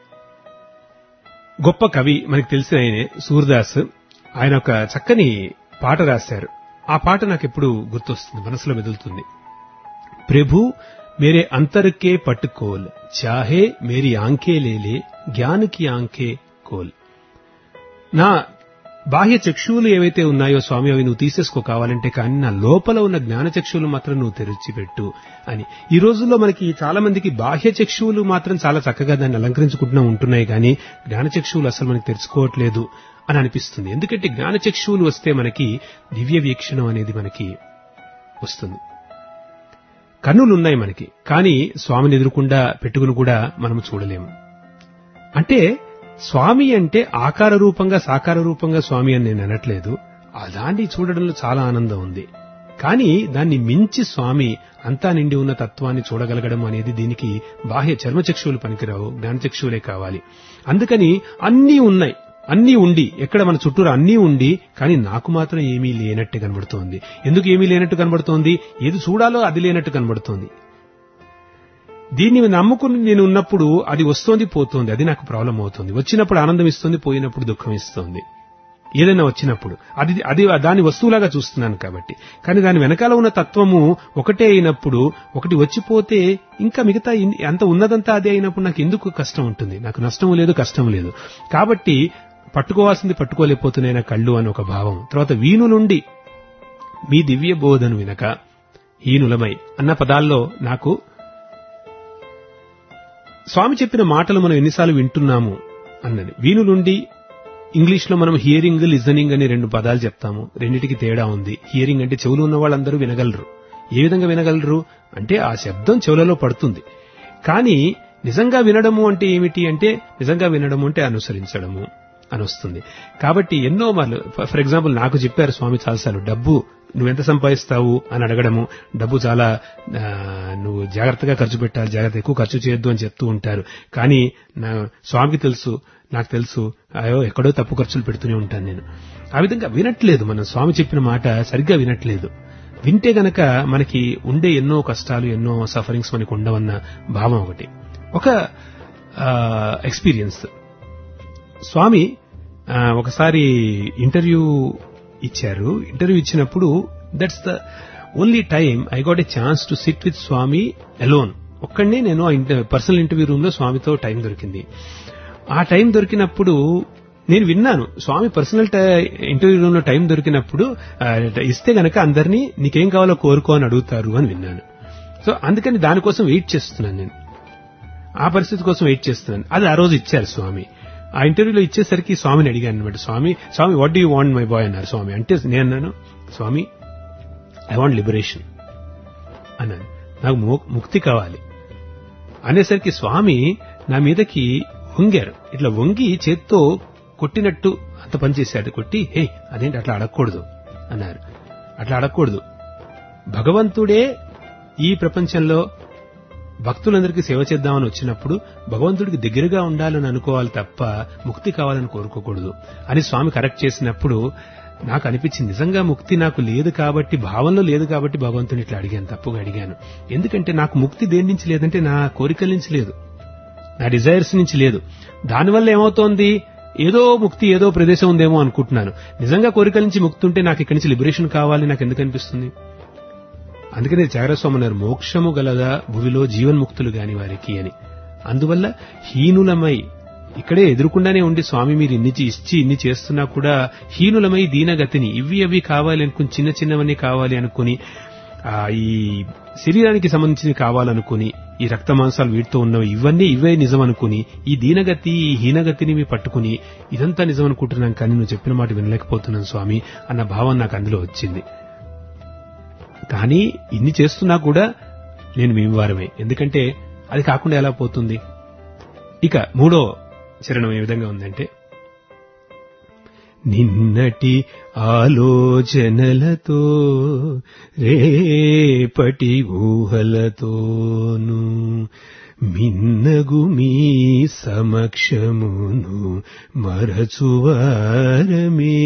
గొప్ప కవి మనకి తెలిసిన ఆయనే సూర్దాస్ ఆయన ఒక చక్కని పాట రాశారు ఆ పాట నాకు ఎప్పుడు గుర్తొస్తుంది మనసులో మెదులుతుంది ప్రభు मेरे अंतर के पट खोल चाहे मेरी आंखें ले ले ज्ञान की आंखें खोल నా బాహ్య చక్షువులు ఏవైతే ఉన్నాయో స్వామి అవి నువ్వు తీసేసుకో కావాలంటే కానీ నా లోపల ఉన్న జ్ఞాన చక్షువులు మాత్రం నువ్వు తెరిచిపెట్టు అని ఈ రోజుల్లో మనకి చాలా మందికి బాహ్య చక్షువులు మాత్రం చాలా చక్కగా దాన్ని అలంకరించుకుంటూ ఉంటున్నాయి కానీ జ్ఞాన చక్షువులు అసలు మనకి తెరుచుకోవట్లేదు అని అనిపిస్తుంది ఎందుకంటే జ్ఞాన చక్షువులు వస్తే మనకి దివ్య వీక్షణం అనేది మనకి వస్తుంది కన్నులున్నాయి మనకి కానీ స్వామిని ఎదురుకుండా పెట్టుకుని కూడా మనం చూడలేము అంటే స్వామి అంటే ఆకార రూపంగా సాకార రూపంగా స్వామి అని నేను అనట్లేదు ఆ దాన్ని చూడడంలో చాలా ఆనందం ఉంది కానీ దాన్ని మించి స్వామి అంతా నిండి ఉన్న తత్వాన్ని చూడగలగడం అనేది దీనికి బాహ్య చర్మచక్షువులు పనికిరావు జ్ఞానచక్షువులే కావాలి అందుకని అన్నీ ఉన్నాయి అన్నీ ఉండి ఎక్కడ మన చుట్టూరు అన్నీ ఉండి కానీ నాకు మాత్రం ఏమీ లేనట్టు కనబడుతోంది ఎందుకు ఏమీ లేనట్టు కనబడుతోంది ఏది చూడాలో అది లేనట్టు కనబడుతోంది దీన్ని నమ్ముకుని నేను ఉన్నప్పుడు అది వస్తోంది పోతోంది అది నాకు ప్రాబ్లం అవుతుంది వచ్చినప్పుడు ఆనందం ఇస్తుంది పోయినప్పుడు దుఃఖం ఇస్తుంది ఏదైనా వచ్చినప్పుడు అది అది దాని వస్తువులాగా చూస్తున్నాను కాబట్టి కానీ దాని వెనకాల ఉన్న తత్వము ఒకటే అయినప్పుడు ఒకటి వచ్చిపోతే ఇంకా మిగతా ఇన్- అంత ఉన్నదంతా అదే అయినప్పుడు నాకు ఎందుకు కష్టం ఉంటుంది నాకు నష్టం లేదు కష్టం లేదు కాబట్టి పట్టుకోవాల్సింది పట్టుకోలేకపోతున్నాయి నా కళ్ళు అని ఒక భావం తర్వాత వీణు నుండి మీ దివ్య బోధను వినక హీనులమై అన్న పదాల్లో నాకు స్వామి చెప్పిన మాటలు మనం ఎన్నిసార్లు వింటున్నాము అన్నది వీణు నుండి ఇంగ్లీష్ లో మనం హియరింగ్ లిజనింగ్ అని రెండు పదాలు చెప్తాము రెండిటికి తేడా ఉంది హియరింగ్ అంటే చెవులు ఉన్న వాళ్ళందరూ వినగలరు ఏ విధంగా వినగలరు అంటే ఆ శబ్దం చెవులలో పడుతుంది కానీ నిజంగా వినడము అంటే ఏమిటి అంటే నిజంగా వినడము అంటే అనుసరించడము అని వస్తుంది కాబట్టి ఎన్నో మార్లు ఫర్ ఎగ్జాంపుల్ నాకు చెప్పారు స్వామి చాలాసార్లు డబ్బు నువ్వెంత సంపాదిస్తావు అని అడగడము డబ్బు చాలా ఆ, నువ్వు జాగ్రత్తగా ఖర్చు పెట్టాలి జాగ్రత్త ఎక్కువ ఖర్చు చేయొద్దు అని చెప్తూ ఉంటారు కానీ నా స్వామికి తెలుసు నాకు తెలుసు అయ్యో ఎక్కడో తప్పు ఖర్చులు పెడుతూనే ఉంటాను నేను ఆ విధంగా వినట్లేదు మనం స్వామి చెప్పిన మాట సరిగ్గా వినట్లేదు వింటే గనక మనకి ఉండే ఎన్నో కష్టాలు ఎన్నో సఫరింగ్స్ మనకు ఉండవన్న భావం ఒకటి ఒక ఎక్స్పీరియన్స్ స్వామి ఆ, ఒకసారి ఇంటర్వ్యూ ఇచ్చారు ఇంటర్వ్యూ ఇచ్చినప్పుడు that's the only time I got a chance to sit with Swami alone ఒక్కడనే నేను పర్సనల్ ఇంటర్వ్యూ రూమ్ లో స్వామితో టైం దొరికింది ఆ టైం దొరికినప్పుడు నేను విన్నాను స్వామి పర్సనల్ ఇంటర్వ్యూ రూమ్ లో టైం దొరికినప్పుడు ఆ, ఇస్తే గనక అందరినీ నీకేం కావాలో కోరుకో అని అడుగుతారు అని విన్నాను సో అందుకని దానికోసం వెయిట్ చేస్తున్నాను నేను ఆ పరిస్థితి కోసం వెయిట్ చేస్తున్నాను అది ఆ రోజు ఇచ్చారు స్వామి ఆ ఇంటర్వ్యూలో ఇచ్చేసరికి స్వామిని అడిగాను అనమాట Swami Swami what do you want my boy అన్నారు స్వామి అంటే నేను అన్నాను స్వామి ఐ వాంట్ లిబరేషన్ అన్నాను నాకు మో- ముక్తి కావాలి అనేసరికి స్వామి నా మీదకి వంగారు ఇట్లా వంగి చేత్తో కొట్టినట్టు అంత పనిచేశాడు కొట్టి హే అదేంటి అట్లా అడగకూడదు అన్నారు అట్లా అడగకూడదు భగవంతుడే ఈ ప్రపంచంలో భక్తులందరికీ సేవ చేద్దామని వచ్చినప్పుడు భగవంతుడికి దగ్గరగా ఉండాలని అనుకోవాలి తప్ప ముక్తి కావాలని కోరుకోకూడదు అని స్వామి కరెక్ట్ చేసినప్పుడు నాకు అనిపించింది నిజంగా ముక్తి నాకు లేదు కాబట్టి భావంలో లేదు కాబట్టి భగవంతుని ఇట్లా అడిగాను తప్పుగా అడిగాను ఎందుకంటే నాకు ముక్తి దేని నుంచి లేదంటే నా కోరికల నుంచి లేదు నా డిజైర్స్ నుంచి లేదు దానివల్ల ఏమవుతోంది ఏదో ముక్తి ఏదో ప్రదేశం ఉందేమో అనుకుంటున్నాను నిజంగా కోరికల నుంచి ముక్తి ఉంటే నాకు ఇక్కడి నుంచి లిబరేషన్ కావాలి నాకు ఎందుకు అనిపిస్తుంది అందుకనే జాగ్రస్వామి అన్నారు మోక్షము గలదా భువిలో జీవన్ముక్తులు గాని వారికి అని అందువల్ల హీనులమై ఇక్కడే ఎదురుకుండానే ఉండి స్వామి మీరు ఇన్ని చే- ఇచ్చి ఇన్ని చేస్తున్నా కూడా హీనులమై దీనగతిని ఇవి అవి కావాలి అనుకుని చిన్న చిన్నవన్నీ కావాలి అనుకుని ఆ, ఈ శరీరానికి సంబంధించినవి కావాలనుకుని ఈ రక్త మాంసాలు వీటితో ఉన్నవి ఇవన్నీ ఇవే నిజం అనుకుని ఈ దీనగతి ఈ హీనగతిని మీ పట్టుకుని ఇదంతా నిజం అనుకుంటున్నాం కానీ నువ్వు చెప్పిన మాట వినలేకపోతున్నాను స్వామి అన్న భావం నాకు అందులో వచ్చింది కానీ ఇన్ని చేస్తున్నా కూడా నేను మీ వారమే ఎందుకంటే అది కాకుండా ఎలా పోతుంది ఇక మూడో చరణం ఏ విధంగా ఉందంటే నిన్నటి ఆలోచనలతో రేపటి ఊహలతోను మిన్నగు మీ సమక్షమును మరచువారమే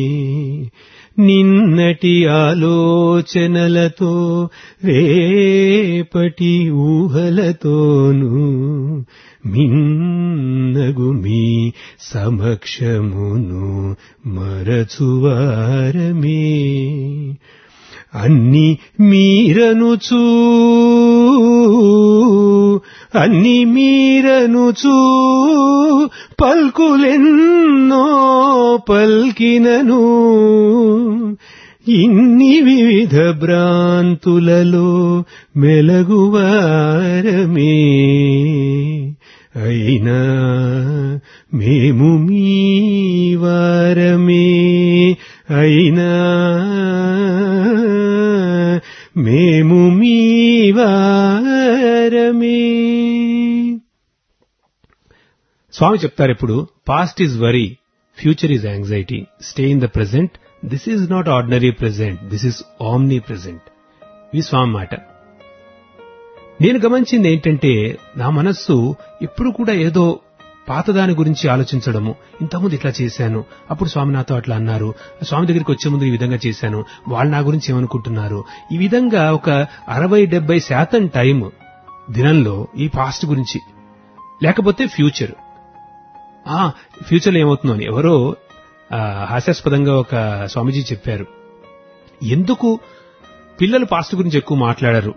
నిన్నటి ఆలోచనలతో రేపటి ఊహలతోను మిన్నగు మీ సమక్షమును మరచువారమే అన్ని మీరనుచూ అన్ని మీరనుచూ పల్కులెన్నో పల్కినను ఇన్ని వివిధ భ్రాంతులలో మెలగువారమే అయినా మేము మీ వారమే అయినా మేము మీ వారమే స్వామి చెప్తారు ఎప్పుడు past is worry future is anxiety stay in the present this is not ordinary present this is omnipresent ఈ స్వామి మాట నేను గమనించింది ఏంటంటే నా మనస్సు ఎప్పుడు కూడా ఏదో పాతదాని గురించి ఆలోచించడము ఇంతకుముందు ఇట్లా చేశాను అప్పుడు స్వామి నాతో అట్లా అన్నారు స్వామి దగ్గరికి వచ్చే ముందు ఈ విధంగా చేశాను వాళ్ళు నా గురించి ఏమనుకుంటున్నారు ఈ విధంగా ఒక అరవై డెబ్బై శాతం టైం దినంలో ఈ పాస్ట్ గురించి లేకపోతే ఫ్యూచర్ ఆ ఫ్యూచర్లో ఏమవుతుందో అని ఎవరో ఆ, హాస్యాస్పదంగా ఒక స్వామీజీ చెప్పారు ఎందుకు పిల్లలు పాస్ట్ గురించి ఎక్కువ మాట్లాడరు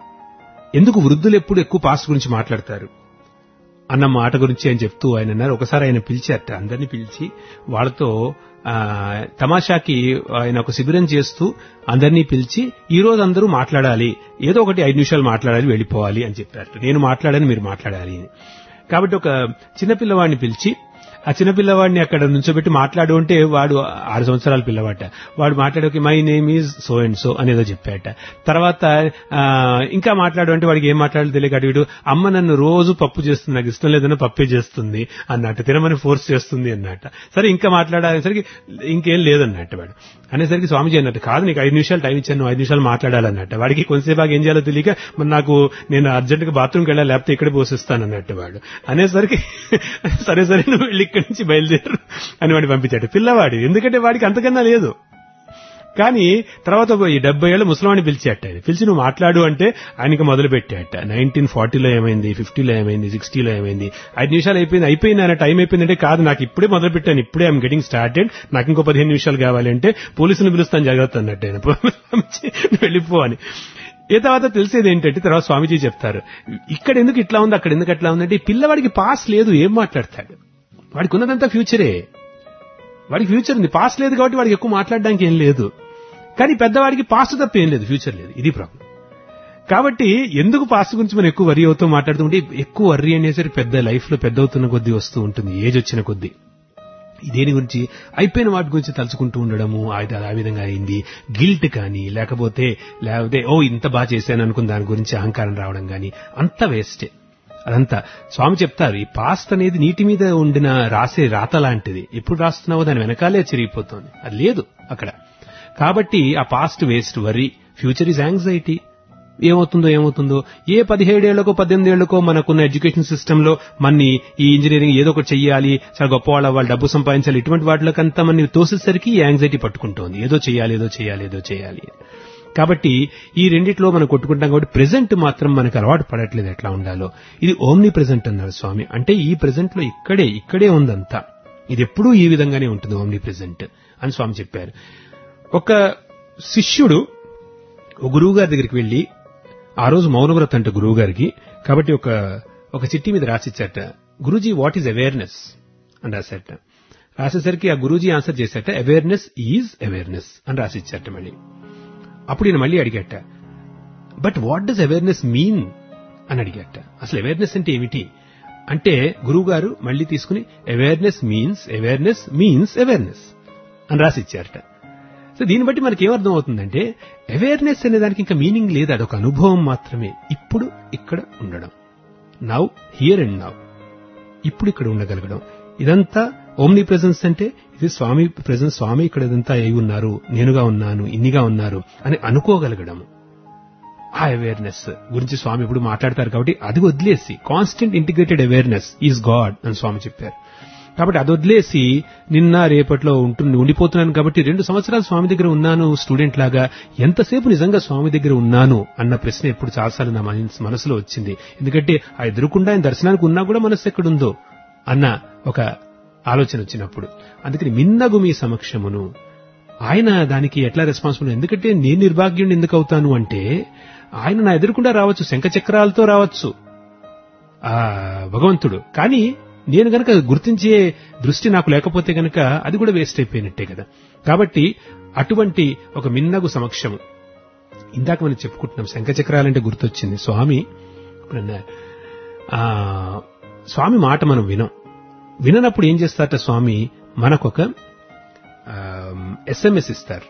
ఎందుకు వృద్ధులు ఎప్పుడు ఎక్కువ పాస్ట్ గురించి మాట్లాడతారు అన్న మాట గురించి ఆయన చెప్తూ ఆయన అన్నారు ఒకసారి ఆయన పిలిచారట అందరినీ పిలిచి వాళ్ళతో ఆ, తమాషాకి ఆయన ఒక శిబిరం చేస్తూ అందరినీ పిలిచి ఈ రోజు అందరూ మాట్లాడాలి ఏదో ఒకటి ఐదు నిమిషాలు మాట్లాడాలి వెళ్ళిపోవాలి అని చెప్పారట నేను మాట్లాడాను మీరు మాట్లాడాలి అని కాబట్టి ఒక చిన్నపిల్లవాడిని పిలిచి ఆ చిన్నపిల్లవాడిని అక్కడ నుంచోబెట్టి మాట్లాడు అంటే వాడు ఆరు సంవత్సరాల పిల్లవాట వాడు మాట్లాడే my name is so and so అనేదో చెప్పాట తర్వాత ఆ, ఇంకా మాట్లాడు అంటే వాడికి ఏం మాట్లాడాలో తెలియక అటు ఇటు అమ్మ నన్ను రోజు పప్పు చేస్తుంది నాకు ఇష్టం లేదన్నా పప్పే చేస్తుంది అన్నట్టు తినమని ఫోర్స్ చేస్తుంది అన్నట్ట సరే ఇంకా మాట్లాడేసరికి ఇంకేం లేదన్నట్టు వాడు అనేసరికి స్వామిజీ అన్నట్టు కాదు నీకు ఐదు నిమిషాలు టైం ఇచ్చాను నువ్వు ఐదు నిమిషాలు మాట్లాడాలన్నట్టు వాడికి కొంతసేపు ఆగి ఏం చేయాలో తెలియక మరి నాకు నేను అర్జెంట్గా బాత్రూమ్కి వెళ్ళాలి లేకపోతే ఇక్కడే పోషిస్తాను అన్నట్టు వాడు అనేసరికి సరే సరే నువ్వు వెళ్ళి ఇక్కడి నుంచి బయలుదేరు అని వాడిని పంపించాడు పిల్లవాడు ఎందుకంటే వాడికి అంతకన్నా లేదు కానీ తర్వాత ఈ డెబ్బై ఏళ్ళ ముసలివాడిని పిలిచాట ఆయన పిలిచి నువ్వు మాట్లాడు అంటే ఆయనకి మొదలు పెట్టాట నైన్టీన్ ఫార్టీలో ఏమైంది ఫిఫ్టీలో ఏమైంది సిక్స్టీలో ఏమైంది ఐదు నిమిషాలు అయిపోయింది అయిపోయింది ఆయన టైం అయిపోయిందంటే కాదు నాకు ఇప్పుడే మొదలు పెట్టాను ఇప్పుడే ఐఎమ్ గెటింగ్ స్టార్టెడ్ నాకు ఇంకో పదిహేను నిమిషాలు కావాలి అంటే పోలీసుని పిలుస్తాను జాగ్రత్త అన్నట్టు ఆయన పంపించి, "నువ్వు వెళ్ళిపో అని ఏ తర్వాత తెలిసేది ఏంటంటే తర్వాత స్వామీజీ చెప్తారు ఇక్కడ ఎందుకు ఇట్లా ఉంది అక్కడ ఎందుకు అట్లా ఉందంటే ఈ పిల్లవాడికి పాస్ లేదు ఏం మాట్లాడతాడు వాడికి ఉన్నదంతా ఫ్యూచరే వాడికి ఫ్యూచర్ ఉంది పాస్ట్ లేదు కాబట్టి వాడికి ఎక్కువ మాట్లాడడానికి ఏం లేదు కానీ పెద్దవాడికి పాస్ట్ తప్ప ఏం లేదు ఫ్యూచర్ లేదు ఇది ప్రాబ్లం కాబట్టి ఎందుకు పాస్ట్ గురించి మనం ఎక్కువ వరి అవుతూ మాట్లాడుతుంటే ఎక్కువ వర్రీ అనేసరికి పెద్ద లైఫ్ లో పెద్ద అవుతున్న కొద్దీ వస్తూ ఉంటుంది ఏజ్ వచ్చిన కొద్దీ దేని గురించి అయిపోయిన వాటి గురించి తలుచుకుంటూ ఉండడము అది ఆ విధంగా అయింది గిల్ట్ కానీ లేకపోతే లేకపోతే ఓ ఇంత బాగా చేశాను అనుకున్న దాని గురించి అహంకారం రావడం కానీ అంత వేస్టే అదంతా స్వామి చెప్తారు ఈ పాస్ట్ అనేది నీటి మీద ఉండిన రాసే రాత లాంటిది ఎప్పుడు రాస్తున్నావో దాని వెనకాలే చిరిగిపోతుంది అది లేదు అక్కడ కాబట్టి ఆ past waste worry future is anxiety ఏమవుతుందో ఏమవుతుందో ఏ పదిహేడేళ్లకో పద్దెనిమిది ఏళ్లకో మనకున్న ఎడ్యుకేషన్ సిస్టమ్ లో మన్ని ఈ ఇంజనీరింగ్ ఏదో ఒకటి చెయ్యాలి చాలా గొప్ప వాళ్ళ వాళ్ళు డబ్బు సంపాదించాలి ఇటువంటి వాటిలోకంతా మన తోసేసరికి ఈ యాంగ్జైటీ పట్టుకుంటోంది ఏదో చేయాలి ఏదో చేయాలి ఏదో చేయాలి కాబట్టి ఈ రెండిట్లో మనం కొట్టుకుంటాం కాబట్టి ప్రెజెంట్ మాత్రం మనకు అలవాటు పడట్లేదు ఎట్లా ఉండాలో ఇది ఓమ్ని ప్రెజెంట్ అన్నారు స్వామి అంటే ఈ ప్రెజెంట్ లో ఇక్కడే ఇక్కడే ఉందంతా ఇది ఎప్పుడూ ఈ విధంగానే ఉంటుంది ఓమ్ని ప్రెజెంట్ అని స్వామి చెప్పారు ఒక శిష్యుడు ఒక గురువు గారి దగ్గరికి వెళ్లి ఆ రోజు మౌనవ్రత అంట గురువు గారికి కాబట్టి ఒక ఒక చిట్టి మీద రాసిచ్చాట గురూజీ వాట్ ఈజ్ అవేర్నెస్ అని రాసేట రాసేసరికి ఆ గురూజీ ఆన్సర్ చేసేట అవేర్నెస్ ఈజ్ అవేర్నెస్ అని రాసిచ్చారట మళ్ళీ అప్పుడు ఈయన మళ్ళీ అడిగట but what does awareness mean అని అడిగట అసలు అవేర్నెస్ అంటే ఏమిటి అంటే గురువు గారు మళ్ళీ తీసుకుని awareness means awareness means awareness అని రాసి ఇచ్చారట సో దీన్ని బట్టి మనకి ఏమర్థం అవుతుందంటే అవేర్నెస్ అనే దానికి ఇంకా మీనింగ్ లేదు అదొక అనుభవం మాత్రమే ఇప్పుడు ఇక్కడ ఉండడం నవ్ హియర్ అండ్ నవ్ ఇప్పుడు ఇక్కడ ఉండగలగడం ఇదంతా ఓమ్ని ప్రెజెన్స్ అంటే ఇది స్వామి ప్రెజెన్స్ స్వామి ఇక్కడ ఇదంతా అయి ఉన్నారు నేనుగా ఉన్నాను ఇన్నిగా ఉన్నారు అని అనుకోగలగడం ఆ అవేర్నెస్ గురించి స్వామి ఇప్పుడు మాట్లాడతారు కాబట్టి అది వదిలేసి constant integrated awareness is God అని స్వామి చెప్పారు కాబట్టి అది వదిలేసి నిన్న రేపట్లో ఉంటుంది ఉండిపోతున్నాను కాబట్టి రెండు సంవత్సరాలు స్వామి దగ్గర ఉన్నాను స్టూడెంట్ లాగా ఎంతసేపు నిజంగా స్వామి దగ్గర ఉన్నాను అన్న ప్రశ్న ఎప్పుడు చాలాసార్లు నా మనస్- మనసులో వచ్చింది ఎందుకంటే ఆ ఎదురుకుండా ఆయన దర్శనానికి ఉన్నా కూడా మనస్సు ఎక్కడుందో అన్న ఒక ఆలోచన వచ్చినప్పుడు అందుకని మిన్నగు మీ సమక్షమును ఆయన దానికి ఎట్లా రెస్పాన్సిబుల్ ఎందుకంటే నేను నిర్భాగ్యుడిని ఎందుకు అవుతాను అంటే ఆయన నా ఎదురుకుండా రావచ్చు శంఖచక్రాలతో రావచ్చు ఆ భగవంతుడు కానీ నేను గనక గుర్తించే దృష్టి నాకు లేకపోతే గనక అది కూడా వేస్ట్ అయిపోయినట్టే కదా కాబట్టి అటువంటి ఒక మిన్నగు సమక్షము ఇందాక మనం చెప్పుకుంటున్నాం శంఖచక్రాలంటే గుర్తొచ్చింది స్వామి ఇప్పుడు అన్నారు, ఆ స్వామి మాట మనం వినం విననప్పుడు ఏం చేస్తారట స్వామి మనకొక ఎస్ఎంఎస్ ఇస్తారు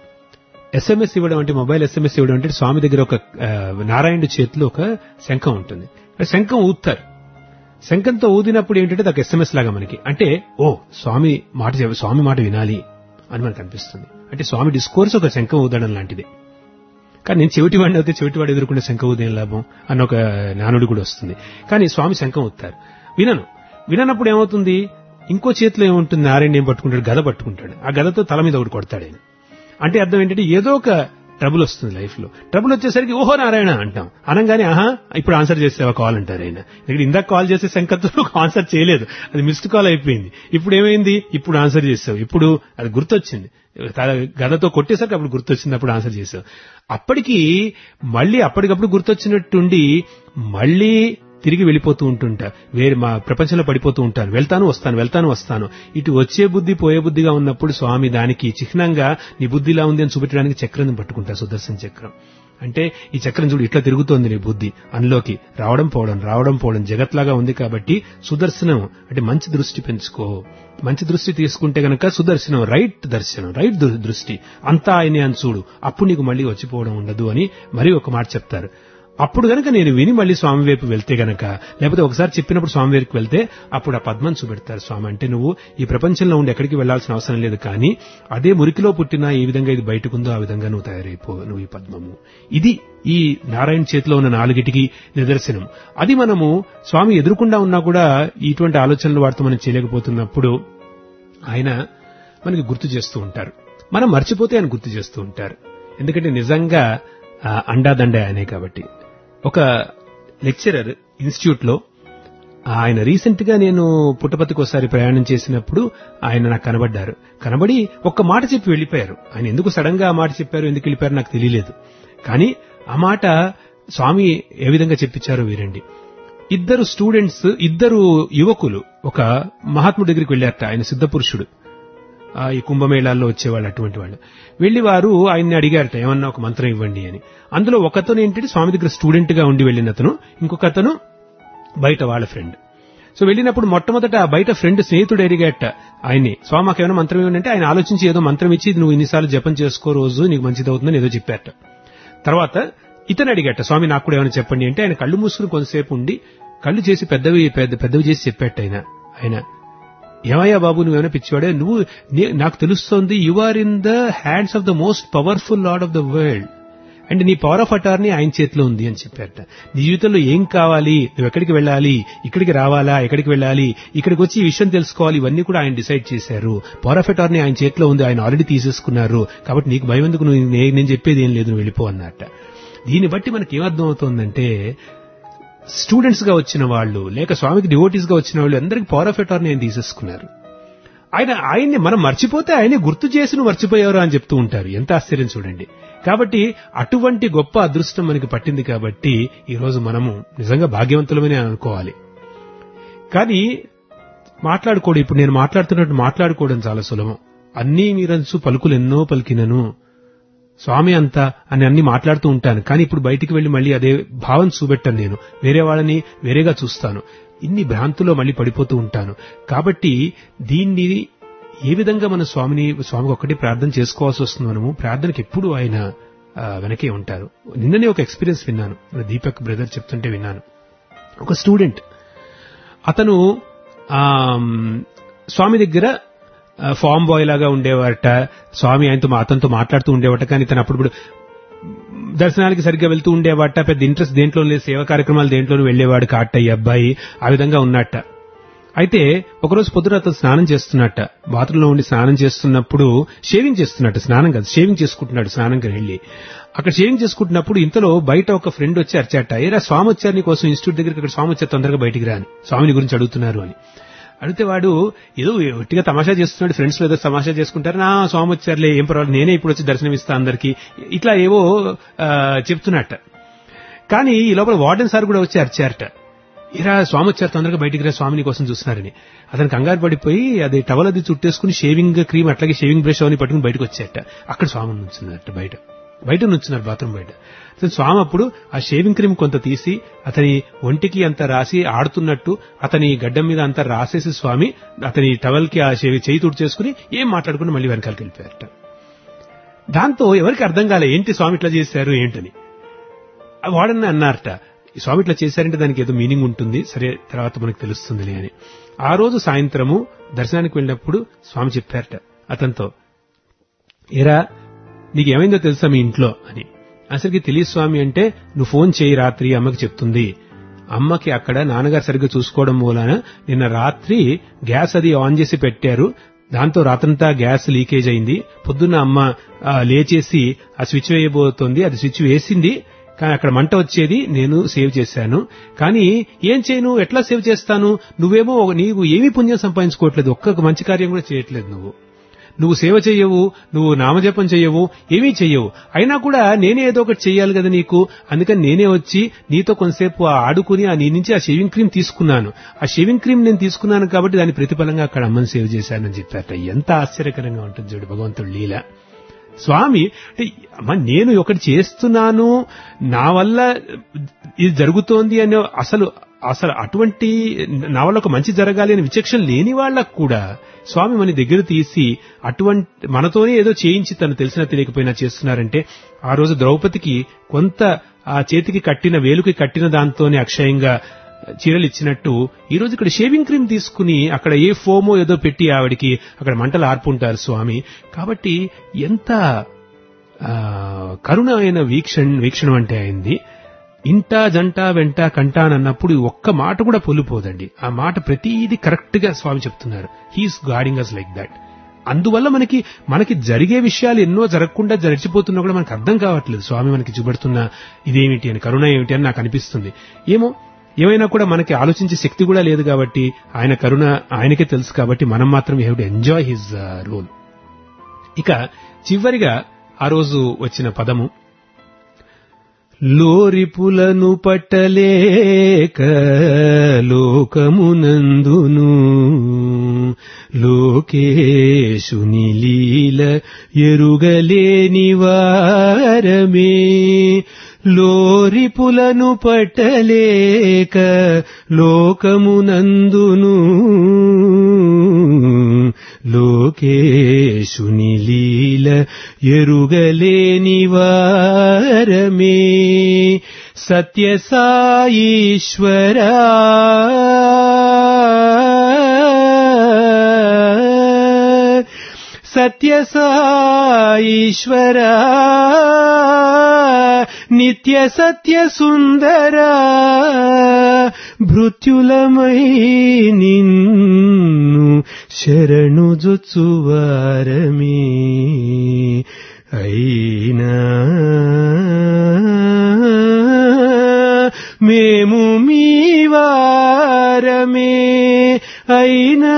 ఎస్ఎంఎస్ ఇవ్వడం అంటే మొబైల్ ఎస్ఎంఎస్ ఇవ్వడం అంటే స్వామి దగ్గర ఒక ఆ, నారాయణుడి చేతిలో ఒక శంఖం ఉంటుంది ఆ శంఖం ఊదుతారు శంఖంతో ఊదినప్పుడు ఏంటంటే అది ఒక ఎస్ఎంఎస్ లాగా మనకి అంటే ఓ స్వామి మాట చెప్- స్వామి మాట వినాలి అని మనకు అనిపిస్తుంది అంటే స్వామి డిస్కోర్స్ ఒక శంఖం ఊదడం లాంటిది కానీ నేను చెవిటివాడిని అయితే చెవిటివాడు ఎదుర్కొంటే శంఖ ఉదయం లాభం అన్న ఒక నానుడి కూడా వస్తుంది కానీ స్వామి శంఖం ఊతారు వినను విననప్పుడు ఏమవుతుంది ఇంకో చేతిలో ఏముంటుంది నారాయణ ఏం పట్టుకుంటాడు గద పట్టుకుంటాడు ఆ గదతో తల మీద ఒకటి కొడతాడు ఆయన అంటే అర్థం ఏంటంటే ఏదో ఒక ట్రబుల్ వస్తుంది లైఫ్ లో ట్రబుల్ వచ్చేసరికి ఓహో నారాయణ అంటాం అనగానే ఆహా ఇప్పుడు ఆన్సర్ చేసేవా కాల్ అంటారు ఆయన ఇక్కడ ఇందాక కాల్ చేసే శంకర్తో ఆన్సర్ చేయలేదు అది మిస్డ్ కాల్ అయిపోయింది ఇప్పుడు ఏమైంది ఇప్పుడు ఆన్సర్ చేసావు ఇప్పుడు అది గుర్తొచ్చింది తల- గదతో కొట్టేసరికి అప్పుడు గుర్తొచ్చింది అప్పుడు ఆన్సర్ చేసావు అప్పటికి మళ్ళీ అప్పటికప్పుడు గుర్తొచ్చినట్టుండి మళ్ళీ తిరిగి వెళ్ళిపోతూ ఉంటుంటా వేరే మా ప్రపంచంలో పడిపోతూ ఉంటాను వెళ్తాను వస్తాను వెళ్తాను వస్తాను ఇటు వచ్చే బుద్ధి పోయే బుద్ధిగా ఉన్నప్పుడు స్వామి దానికి చిహ్నంగా నీ బుద్ధి ఇలా ఉంది అని చూపెట్టడానికి చక్రం పట్టుకుంటా సుదర్శన చక్రం అంటే ఈ చక్రం చూడు ఇట్లా తిరుగుతోంది నీ బుద్ధి అందులోకి రావడం పోవడం రావడం పోవడం జగత్లాగా ఉంది కాబట్టి సుదర్శనం అంటే మంచి దృష్టి పెంచుకో మంచి దృష్టి తీసుకుంటే గనక సుదర్శనం రైట్ దర్శనం రైట్ దృ- దృష్టి అంతా ఆయనే అని చూడు అప్పుడు నీకు మళ్ళీ వచ్చిపోవడం ఉండదు అని మరీ ఒక మాట చెప్తారు అప్పుడు గనక నేను విని మళ్ళీ స్వామి వైపు వెళ్తే గనక లేకపోతే ఒకసారి చెప్పినప్పుడు స్వామి వైపుకి వెళ్తే అప్పుడు ఆ పద్మం చూపెడతారు స్వామి అంటే నువ్వు ఈ ప్రపంచంలో ఉండి ఎక్కడికి వెళ్లాల్సిన అవసరం లేదు కానీ అదే మురికిలో పుట్టినా ఏ విధంగా ఇది బయటకుందో ఆ విధంగా నువ్వు తయారైపో నువ్వు ఈ పద్మము ఇది ఈ నారాయణ చేతిలో ఉన్న నాలుగిటికి నిదర్శనం అది మనము స్వామి ఎదురుకుండా ఉన్నా కూడా ఇటువంటి ఆలోచనలు వాటితో మనం చేయలేకపోతున్నప్పుడు ఆయన మనకి గుర్తు చేస్తూ ఉంటారు మనం మర్చిపోతే ఆయన గుర్తు చేస్తూ ఉంటారు ఎందుకంటే నిజంగా ఆ, అండాదండ ఆయనే కాబట్టి ఒక లెక్చరర్ ఇన్స్టిట్యూట్ లో ఆయన రీసెంట్ గా నేను పుట్టపతికి ఒకసారి ప్రయాణం చేసినప్పుడు ఆయన నాకు కనబడ్డారు కనబడి ఒక్క మాట చెప్పి వెళ్ళిపోయారు ఆయన ఎందుకు సడన్ గా ఆ మాట చెప్పారు ఎందుకు వెళ్ళిపోయారు నాకు తెలియలేదు కానీ ఆ మాట స్వామి ఏ విధంగా చెప్పించారో వీరండి ఇద్దరు స్టూడెంట్స్ ఇద్దరు యువకులు ఒక మహాత్ముడి దగ్గరికి వెళ్ళారట ఆయన సిద్ధపురుషుడు ఆ, ఈ కుంభమేళాల్లో వచ్చేవాళ్ళు అటువంటి వాళ్ళు వెళ్లి వారు ఆయన్ని అడిగారట ఏమన్నా ఒక మంత్రం ఇవ్వండి అని అందులో ఒకతను ఏంటంటే స్వామి దగ్గర స్టూడెంట్ గా ఉండి వెళ్ళిన అతను ఇంకొక అతను బయట వాళ్ళ ఫ్రెండ్ సో వెళ్ళినప్పుడు మొట్టమొదట ఆ బయట ఫ్రెండ్ స్నేహితుడు అడిగాట ఆయన్ని స్వామి మాకు ఏమైనా మంత్రం ఇవ్వండి అంటే ఆయన ఆలోచించి ఏదో మంత్రం ఇచ్చి ఇది నువ్వు ఇన్నిసార్లు జపం చేసుకో రోజు నీకు మంచిది అవుతుందని ఏదో చెప్పారట తర్వాత ఇతను అడిగట స్వామి నాకు కూడా ఏమైనా చెప్పండి అంటే ఆయన కళ్ళు మూసుకుని కొంతసేపు ఉండి కళ్ళు చేసి పెద్దవి పెద్ద పెద్దవి చేసి చెప్పాట ఆయన ఆయన ఏమయ్యా బాబు నువ్వేమైనా పిచ్చివాడే నువ్వు నే- నాకు తెలుస్తోంది you are in the hands of the most powerful lord of the world and నీ పవర్ ఆఫ్ అటార్నీ ఆయన చేతిలో ఉంది అని చెప్పారట నీ జీవితంలో ఏం కావాలి నువ్వు ఎక్కడికి వెళ్ళాలి ఇక్కడికి రావాలా ఎక్కడికి వెళ్ళాలి ఇక్కడికి వచ్చి ఈ విషయం తెలుసుకోవాలి ఇవన్నీ కూడా ఆయన డిసైడ్ చేశారు పవర్ ఆఫ్ అటార్నీ ఆయన చేతిలో ఉంది ఆయన ఆల్రెడీ తీసేసుకున్నారు కాబట్టి నీకు భయం ఎందుకు నువ్వు నే- నేను చెప్పేది ఏం లేదు నువ్వు వెళ్ళిపో అన్నట్ట దీన్ని బట్టి మనకి ఏమర్థం అవుతోందంటే స్టూడెంట్స్ గా వచ్చిన వాళ్ళు లేక స్వామికి డివోటీస్ గా వచ్చిన వాళ్ళు అందరికి పవర్ ఆఫ్ అటార్నీ ఆయన తీసేసుకున్నారు ఆయన ఆయన్ని మనం మర్చిపోతే ఆయనే గుర్తు చేసి నువ్వు మర్చిపోయారు అని చెప్తూ ఉంటారు ఎంత ఆశ్చర్యం చూడండి కాబట్టి అటువంటి గొప్ప అదృష్టం మనకి పట్టింది కాబట్టి ఈ రోజు మనము నిజంగా భాగ్యవంతులమని అనుకోవాలి కానీ మాట్లాడుకోవడం ఇప్పుడు నేను మాట్లాడుతున్నట్టు మాట్లాడుకోవడం చాలా సులభం అన్నీ మీరంచు పలుకులు ఎన్నో పలికినను స్వామి అంత అని అన్ని మాట్లాడుతూ ఉంటాను కానీ ఇప్పుడు బయటికి వెళ్లి మళ్ళీ అదే భావం చూపెట్టాను నేను వేరే వాళ్ళని వేరేగా చూస్తాను ఇన్ని భ్రాంతులో మళ్ళీ పడిపోతూ ఉంటాను కాబట్టి దీన్ని ఏ విధంగా మన స్వామిని స్వామికి ఒక్కటి ప్రార్థన చేసుకోవాల్సి వస్తుంది మనము ప్రార్థనకి ఎప్పుడు ఆయన ఆ, వెనకే ఉంటారు నిన్ననే ఒక ఎక్స్పీరియన్స్ విన్నాను మన దీపక్ బ్రదర్ చెప్తుంటే విన్నాను ఒక స్టూడెంట్ అతను ఆమ్, స్వామి దగ్గర ఆ, ఫామ్ బాయ్ లాగా ఉండేవారట స్వామి ఆయనతో మా- అతనితో మాట్లాడుతూ ఉండేవాట కానీ తను అప్పుడు దర్శనానికి సరిగ్గా వెళ్తూ ఉండేవాట పెద్ద ఇంట్రెస్ట్ దేంట్లో లేదు సేవా కార్యక్రమాలు దేంట్లోనూ వెళ్లేవాడు కాట ఈ అబ్బాయి ఆ విధంగా ఉన్నట్ట అయితే ఒకరోజు పొద్దున అతను స్నానం చేస్తున్నట్ట బాత్రూంలో ఉండి స్నానం చేస్తున్నప్పుడు షేవింగ్ చేస్తున్నట్టు స్నానం కాదు షేవింగ్ చేసుకుంటున్నాడు స్నానంకి వెళ్ళి అక్కడ షేవింగ్ చేసుకుంటున్నప్పుడు ఇంతలో బయట ఒక ఫ్రెండ్ వచ్చి అరిచాట ఏరా స్వామి వచ్చారు నీ కోసం ఇన్స్టిట్యూట్ దగ్గరికి అక్కడ స్వామి వచ్చారు తొందరగా బయటికి రాని స్వామిని గురించి అడుగుతున్నారు అని అడిగితే వాడు ఏదో ఒట్టిగా తమాషా చేస్తున్నాడు ఫ్రెండ్స్ ఏదో తమాషా చేసుకుంటారు నా స్వామి వచ్చారులే ఏం పర్వాలేదు నేనే ఇప్పుడు వచ్చి దర్శనం ఇస్తా అందరికి ఇట్లా ఏవో ఆ, చెప్తున్నట్ట కానీ ఈ లోపల వార్డెన్ సార్ కూడా వచ్చి అరిచారట ఇరా స్వామి వచ్చారు తొందరగా బయటికి రా స్వామిని కోసం చూస్తున్నారని అతను కంగారు పడిపోయి అది టవల్ అది చుట్టేసుకుని షేవింగ్ క్రీమ్ అట్లాగే షేవింగ్ బ్రష్ అవన్నీ పట్టుకుని బయటకు వచ్చేట అక్కడ స్వామి నుంచున్నట్ట బయట బయట నుంచున్నారు బాత్రూమ్ బయట అతను స్వామి అప్పుడు ఆ షేవింగ్ క్రీమ్ కొంత తీసి అతని ఒంటికి అంత రాసి ఆడుతున్నట్టు అతని గడ్డం మీద అంత రాసేసి స్వామి అతని టవల్ కి ఆ షేవి చేయి తుడిచేసుకుని ఏం మాట్లాడుకుని మళ్ళీ వెనకాలకి వెళ్ళిపోయారట దాంతో ఎవరికి అర్థం కాలే ఏంటి స్వామి ఇట్లా చేశారు ఏంటని ఆ వాడని అన్నారట ఈ స్వామి ఇట్లా చేశారంటే దానికి ఏదో మీనింగ్ ఉంటుంది సరే తర్వాత మనకు తెలుస్తుందిలే అని ఆ రోజు సాయంత్రము దర్శనానికి వెళ్ళినప్పుడు స్వామి చెప్పారట అతనితో ఏరా నీకు ఏమైందో తెలుసా మీ ఇంట్లో అని అసలుకి తెలియదు స్వామి అంటే నువ్వు ఫోన్ చేయి రాత్రి అమ్మకి చెప్తుంది అమ్మకి అక్కడ నాన్నగారు సరిగ్గా చూసుకోవడం మూలాన నిన్న రాత్రి గ్యాస్ అది ఆన్ చేసి పెట్టారు దాంతో రాత్రంతా గ్యాస్ లీకేజ్ అయింది పొద్దున్న అమ్మ ఆ, లేచేసి ఆ స్విచ్ వేయబోతోంది అది స్విచ్ వేసింది కానీ అక్కడ మంట వచ్చేది నేను సేవ్ చేశాను కానీ ఏం చేయను ఎట్లా సేవ్ చేస్తాను నువ్వేమో ఒక- నీవు ఏమీ పుణ్యం సంపాదించుకోవట్లేదు ఒక్క మంచి కార్యం కూడా చేయట్లేదు నువ్వు నువ్వు సేవ చెయ్యవు నువ్వు నామజపం చెయ్యవు ఏమీ చెయ్యవు అయినా కూడా నేనే ఏదో ఒకటి చెయ్యాలి కదా నీకు అందుకని నేనే వచ్చి నీతో కొంతసేపు ఆ ఆడుకుని ఆ నీ నుంచి ఆ షేవింగ్ క్రీమ్ తీసుకున్నాను ఆ షేవింగ్ క్రీమ్ నేను తీసుకున్నాను కాబట్టి దాని ప్రతిఫలంగా అక్కడ అమ్మని సేవ్ చేశానని చెప్పారట ఎంత ఆశ్చర్యకరంగా ఉంటుంది చూడు భగవంతుడు లీల స్వామి అంటే అమ్మ నేను ఒకటి చేస్తున్నాను నా వల్ల ఇది జరుగుతోంది అనే అసలు అసలు అటువంటి నా వల్ల ఒక మంచి జరగాలి అనే విచక్షణ లేని వాళ్ళకు కూడా స్వామి మన దగ్గర తీసి అటువంటి మనతోనే ఏదో చేయించి తను తెలిసినా తెలియకపోయినా చేస్తున్నారంటే ఆ రోజు ద్రౌపదికి కొంత ఆ చేతికి కట్టిన వేలుకి కట్టిన దాంతోనే అక్షయంగా చీరలు ఇచ్చినట్టు ఈ రోజు ఇక్కడ షేవింగ్ క్రీమ్ తీసుకుని అక్కడ ఏ ఫోమో ఏదో పెట్టి ఆవిడికి అక్కడ మంటలు ఆర్పుంటారు స్వామి కాబట్టి ఎంత ఆ, కరుణ అయిన వీక్షణ వీక్షణం అంటే అయింది ఇంట జంట వెంట కంట అని అన్నప్పుడు ఒక్క మాట కూడా పొలిపోదండి ఆ మాట ప్రతిదీ కరెక్ట్ గా స్వామి చెప్తున్నారు he's guiding us like that అందువల్ల మనకి మనకి జరిగే విషయాలు ఎన్నో జరగకుండా జరిచిపోతున్నా కూడా మనకు అర్థం కావట్లేదు స్వామి మనకి చూపెడుతున్న ఇదేమిటి అని కరుణ ఏమిటి అని నాకు అనిపిస్తుంది ఏమో ఏమైనా కూడా మనకి ఆలోచించే శక్తి కూడా లేదు కాబట్టి ఆయన కరుణ ఆయనకే తెలుసు కాబట్టి మనం మాత్రం we have to enjoy his role ఇక చివరిగా ఆ రోజు వచ్చిన పదము లోరిపులను పట్టలేక లోకమునందును లోకేశుని లీల ఎరుగలేని వారమే లోరిపులను పట్టలేక లోకమునందును లోకేశుని లీల ఎరుగలేని వారమే సత్య సాయీశ్వరా సత్య సాయీశ్వరా నిత్య సత్య సుందరా భృత్యులమై నిన్ను శరణు జొచ్చువారమే అయినా మేము మీ వారమే అయినా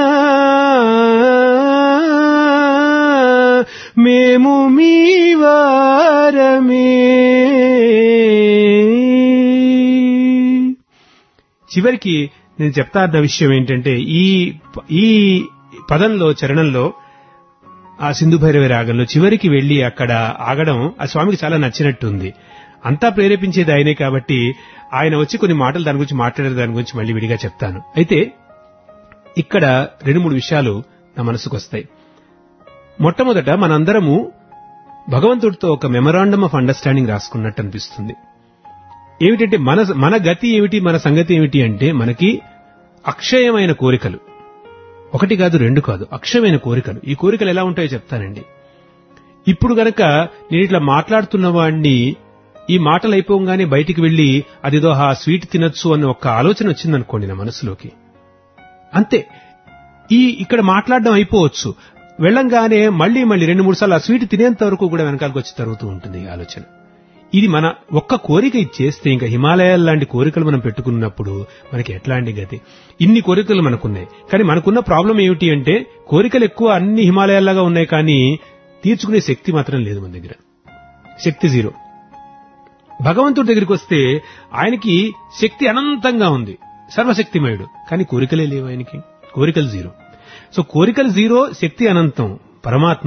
మేము మీ వారమే చివరికి నేను చెప్తా అన్న విషయం ఏంటంటే ఈ ఈ పదంలో చరణంలో ఆ సింధు భైరవి రాగంలో చివరికి వెళ్లి అక్కడ ఆగడం ఆ స్వామికి చాలా నచ్చినట్టుంది అంతా ప్రేరేపించేది ఆయనే కాబట్టి ఆయన వచ్చి కొన్ని మాటలు దాని గురించి మాట్లాడే దాని గురించి మళ్ళీ విడిగా చెప్తాను అయితే ఇక్కడ రెండు మూడు విషయాలు నా మనసుకు వస్తాయి మొట్టమొదట మనందరము భగవంతుడితో ఒక మెమరాండమ్ ఆఫ్ అండర్స్టాండింగ్ రాసుకున్నట్టు అనిపిస్తుంది ఏమిటంటే మన మన గతి ఏమిటి మన సంగతి ఏమిటి అంటే మనకి అక్షయమైన కోరికలు ఒకటి కాదు రెండు కాదు అక్షయమైన కోరికలు ఈ కోరికలు ఎలా ఉంటాయో చెప్తానండి ఇప్పుడు గనక నేను ఇట్లా మాట్లాడుతున్న వాడిని ఈ మాటలు అయిపోగానే బయటికి వెళ్లి అదేదో ఆ స్వీట్ తినొచ్చు అన్న ఒక ఆలోచన వచ్చిందనుకోండి నా మనసులోకి అంతే ఈ ఇక్కడ మాట్లాడడం అయిపోవచ్చు వెళ్ళంగానే మళ్ళీ మళ్ళీ రెండు మూడు సార్లు ఆ స్వీట్ తినేంత వరకు కూడా వెనకాలకు వచ్చి తరుగుతూ ఉంటుంది ఈ ఆలోచన ఇది మన ఒక్క కోరిక ఇచ్చేస్తే ఇంకా హిమాలయాల లాంటి కోరికలు మనం పెట్టుకున్నప్పుడు మనకి ఎట్లాంటి గతి ఇన్ని కోరికలు మనకున్నాయి కానీ మనకున్న ప్రాబ్లం ఏమిటి అంటే కోరికలు ఎక్కువ అన్ని హిమాలయాల్లాగా ఉన్నాయి కానీ తీర్చుకునే శక్తి మాత్రం లేదు మన దగ్గర శక్తి జీరో భగవంతుడి దగ్గరికి వస్తే ఆయనకి శక్తి అనంతంగా ఉంది సర్వశక్తిమయుడు కానీ కోరికలే లేవు ఆయనకి కోరికలు జీరో సో కోరికలు జీరో శక్తి అనంతం పరమాత్మ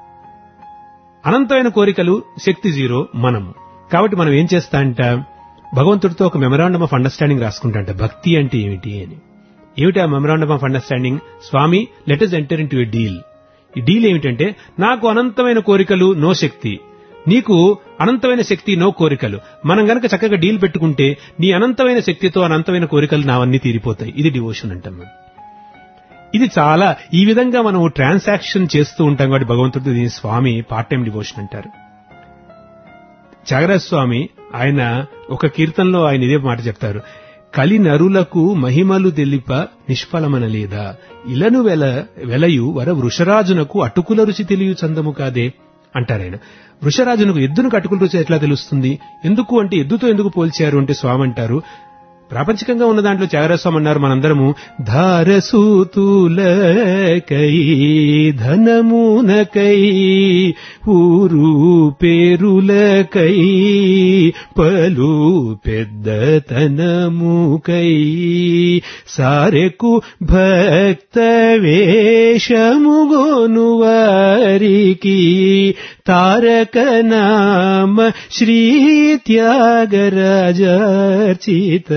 అనంతమైన కోరికలు శక్తి జీరో మనము కాబట్టి మనం ఏం చేస్తా అంట భగవంతుడితో ఒక మెమరాండమ్ ఆఫ్ అండర్స్టాండింగ్ రాసుకుంటా భక్తి అంటే ఏమిటి అని ఏమిటి ఆ మెమరాండమ్ ఆఫ్ అండర్స్టాండింగ్ స్వామి let us enter into a deal ఈ డీల్ ఏమిటంటే నాకు అనంతమైన కోరికలు నో శక్తి నీకు అనంతమైన శక్తి నో కోరికలు మనం గనక చక్కగా డీల్ పెట్టుకుంటే నీ అనంతమైన శక్తితో అనంతమైన కోరికలు నావన్నీ తీరిపోతాయి ఇది డివోషన్ అంటాం మనం ఇది చాలా ఈ విధంగా మనం ట్రాన్సాక్షన్ చేస్తూ ఉంటాం కాబట్టి భగవంతుడు దీని స్వామి పార్ట్ టైం డివోషన్ అంటారు త్యాగరాజ స్వామి ఆయన ఒక కీర్తనలో ఆయన ఇదే మాట చెప్తారు కలి నరులకు మహిమలు తెలిప నిష్ఫలమన లేదా ఇలను వెల వెలయు వర వృషరాజునకు అటుకుల రుచి తెలియు చందము కాదే అంటారాయన వృషరాజునకు ఎద్దును అటుకుల రుచి ఎట్లా తెలుస్తుంది ఎందుకు అంటే ఎద్దుతో ఎందుకు పోల్చారు అంటే స్వామి అంటారు ప్రాపంచికంగా ఉన్న దాంట్లో త్యాగరాజస్వామి అన్నారు మనందరము ధారసూతులకై ధనమునకై ఊరు పేరులకై పలు పెద్దతనముకై సారెకు భక్త వేషముగోను వారికి తారక నామ శ్రీ త్యాగరాజర్చిత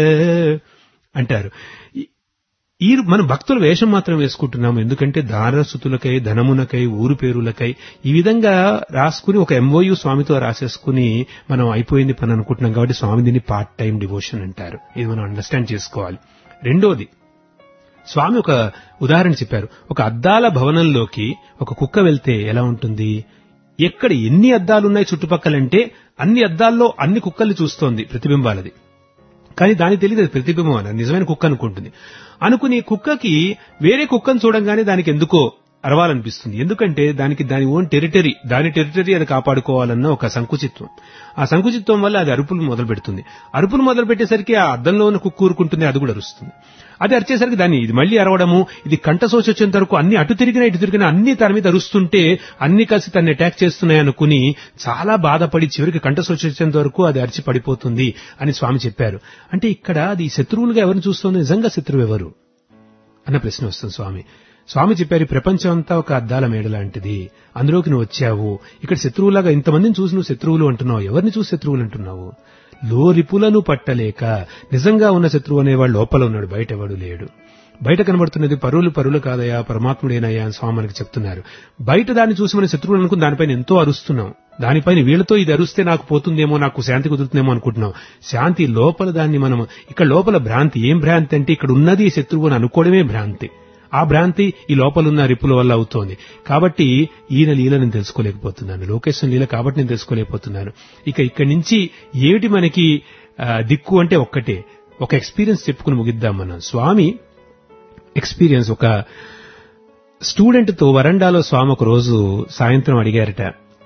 అంటారు ఈ- ఈ మనం భక్తుల వేషం మాత్రం వేసుకుంటున్నాము ఎందుకంటే దారసుతులకై ధనమునకై ఊరు పేరులకై ఈ విధంగా రాసుకుని ఒక ఎంఓయు స్వామితో రాసేసుకుని మనం అయిపోయింది పని అనుకుంటున్నాం కాబట్టి స్వామి దీన్ని పార్ట్ టైం డివోషన్ అంటారు ఇది మనం అండర్స్టాండ్ చేసుకోవాలి రెండోది స్వామి ఒక ఉదాహరణ చెప్పారు ఒక అద్దాల భవనంలోకి ఒక కుక్క వెళ్తే ఎలా ఉంటుంది ఎక్కడ ఎన్ని అద్దాలున్నాయి చుట్టుపక్కలంటే అన్ని అద్దాల్లో అన్ని కుక్కల్ని చూస్తోంది ప్రతిబింబాలది కానీ దానికి తెలియదు అది ప్రతిబింబం అని అది నిజమైన కుక్క అనుకుంటుంది అనుకుని కుక్కకి వేరే కుక్కను చూడంగానే దానికి ఎందుకో అరవాలనిపిస్తుంది ఎందుకంటే దానికి దాని ఓన్ టెరిటరీ దాని టెరిటరీ అది కాపాడుకోవాలన్న ఒక సంకుచిత్వం ఆ సంకుచిత్వం వల్ల అది అరుపులు మొదలు పెడుతుంది అరుపులు మొదలు పెట్టేసరికి ఆ అద్దంలో ఉన్న కుక్క ఊరుకుంటుంది అది కూడా అరుస్తుంది అది అరిచేసరికి దాన్ని ఇది మళ్ళీ అరవడము ఇది కంఠశోష వచ్చేంత వరకు అన్ని అటు తిరిగినా ఇటు తిరిగినా అన్ని తన మీద అరుస్తుంటే అన్ని కలిసి తన్ని అటాక్ చేస్తున్నాయి అనుకుని చాలా బాధపడి చివరికి కంఠశోష వచ్చేంత వరకు అది అరిచి పడిపోతుంది అని స్వామి చెప్పారు అంటే ఇక్కడ అది శత్రువులుగా ఎవరిని చూస్తుంది నిజంగా శత్రువు ఎవరు అన్న ప్రశ్న వస్తుంది స్వామి స్వామి చెప్పారు "ఈ ప్రపంచం అంతా ఒక అద్దాల మేడ లాంటిది అందులోకి నువ్వు వచ్చావు ఇక్కడ శత్రువులాగా ఇంతమందిని చూసి నువ్వు శత్రువులు అంటున్నావు ఎవరిని చూసి శత్రువులు అంటున్నావు లోరిపులను పట్టలేక నిజంగా ఉన్న శత్రువు అనేవాడు లోపల ఉన్నాడు బయట ఎవడు లేడు బయట కనబడుతున్నది పరువులు పరువులు కాదయా పరమాత్ముడేనయ్యా అని స్వామి మనకి చెప్తున్నారు బయట దాన్ని చూసి మన శత్రువులు అనుకుని దానిపైన ఎంతో అరుస్తున్నాం దానిపైన వీళ్ళతో ఇది అరుస్తే నాకు పోతుందేమో నాకు శాంతి కుదురుతుందేమో అనుకుంటున్నాం శాంతి లోపల దాన్ని మనం ఇక్కడ లోపల భ్రాంతి ఏం భ్రాంతి అంటే ఇక్కడ ఉన్నది శత్రువు అని అనుకోవడమే భ్రాంతి ఆ భ్రాంతి ఈ లోపలున్న రిప్పుల వల్ల అవుతోంది కాబట్టి ఈయన లీల నేను తెలుసుకోలేకపోతున్నాను లోకేశ్వర లీల కాబట్టి నేను తెలుసుకోలేకపోతున్నాను ఇక ఇక్కడి నుంచి ఏమిటి మనకి ఆ, దిక్కు అంటే ఒక్కటే ఒక ఎక్స్పీరియన్స్ చెప్పుకుని ముగిద్దాం మనం స్వామి ఎక్స్పీరియన్స్ ఒక స్టూడెంట్ తో వరండాలో స్వామి ఒక రోజు సాయంత్రం అడిగారట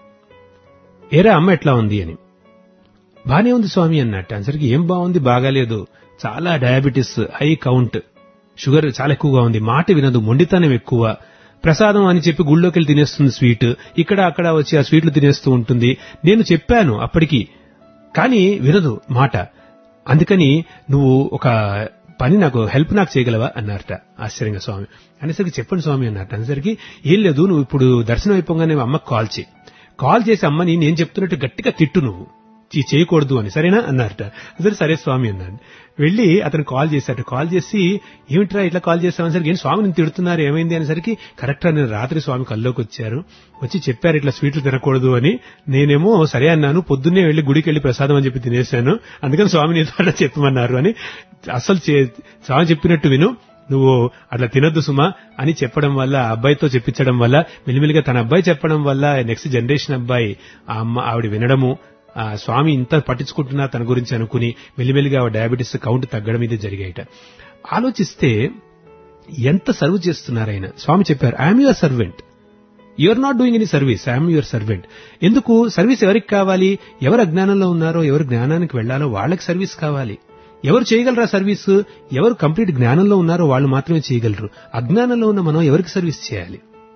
ఏరా అమ్మ ఎట్లా ఉంది అని బానే ఉంది స్వామి అన్నట్టు అసలుకి ఏం బాగుంది బాగాలేదు చాలా డయాబెటిస్ హై కౌంట్ షుగర్ చాలా ఎక్కువగా ఉంది మాట వినదు మొండితనం ఎక్కువ ప్రసాదం అని చెప్పి గుళ్ళోకి వెళ్ళి తినేస్తుంది స్వీట్ ఇక్కడ అక్కడ వచ్చి ఆ స్వీట్లు తినేస్తూ ఉంటుంది నేను చెప్పాను అప్పటికి కానీ వినదు మాట అందుకని నువ్వు ఒక పని నాకు హెల్ప్ నాకు చేయగలవా అన్నారట ఆశ్చర్యంగా స్వామి అనేసరికి చెప్పండి స్వామి అన్నట్టు అనేసరికి ఏం లేదు నువ్వు ఇప్పుడు దర్శనం అయిపోగానే అమ్మకి కాల్ చేయి కాల్ చేసి అమ్మని నేను చెప్తున్నట్టు గట్టిగా తిట్టు నువ్వు ఇది చేయకూడదు అని సరేనా అన్నారట సరే సరే స్వామి అన్నాడు వెళ్ళి అతను కాల్ చేశాడు కాల్ చేసి ఏమిట్రా ఇట్లా కాల్ చేస్తామని సరికి ఏం స్వామి నేను తిడుతున్నారు ఏమైంది అనేసరికి కరెక్ట్ నేను రాత్రి స్వామి కల్లోకి వచ్చారు వచ్చి చెప్పారు ఇట్లా స్వీట్లు తినకూడదు అని నేనేమో సరే అన్నాను పొద్దున్నే వెళ్ళి గుడికి వెళ్ళి ప్రసాదం అని చెప్పి తినేశాను అందుకని స్వామి నీతో అట్లా చెప్పమన్నారు అని అసలు చే- స్వామి చెప్పినట్టు విను నువ్వు అట్లా తినొద్దు సుమా అని చెప్పడం వల్ల ఆ అబ్బాయితో చెప్పించడం వల్ల మెల్లిమెల్లిగా తన అబ్బాయి చెప్పడం వల్ల నెక్స్ట్ జనరేషన్ అబ్బాయి ఆ అమ్మ ఆవిడ వినడము ఆ స్వామి ఇంత పట్టించుకుంటున్నా తన గురించి అనుకుని మెల్లిమెల్లిగా ఆ డయాబెటీస్ కౌంట్ తగ్గడం ఇది జరిగాయట ఆలోచిస్తే ఎంత సర్వ్ చేస్తున్నారు ఆయన స్వామి చెప్పారు I'm your servant you're not doing any service I'm your servant ఎందుకు సర్వీస్ ఎవరికి కావాలి ఎవరు అజ్ఞానంలో ఉన్నారో ఎవరు జ్ఞానానికి వెళ్లాలో వాళ్ళకి సర్వీస్ కావాలి ఎవరు చేయగలరా సర్వీస్ ఎవరు కంప్లీట్ జ్ఞానంలో ఉన్నారో వాళ్ళు మాత్రమే చేయగలరు అజ్ఞానంలో ఉన్న మనం ఎవరికి సర్వీస్ చేయాలి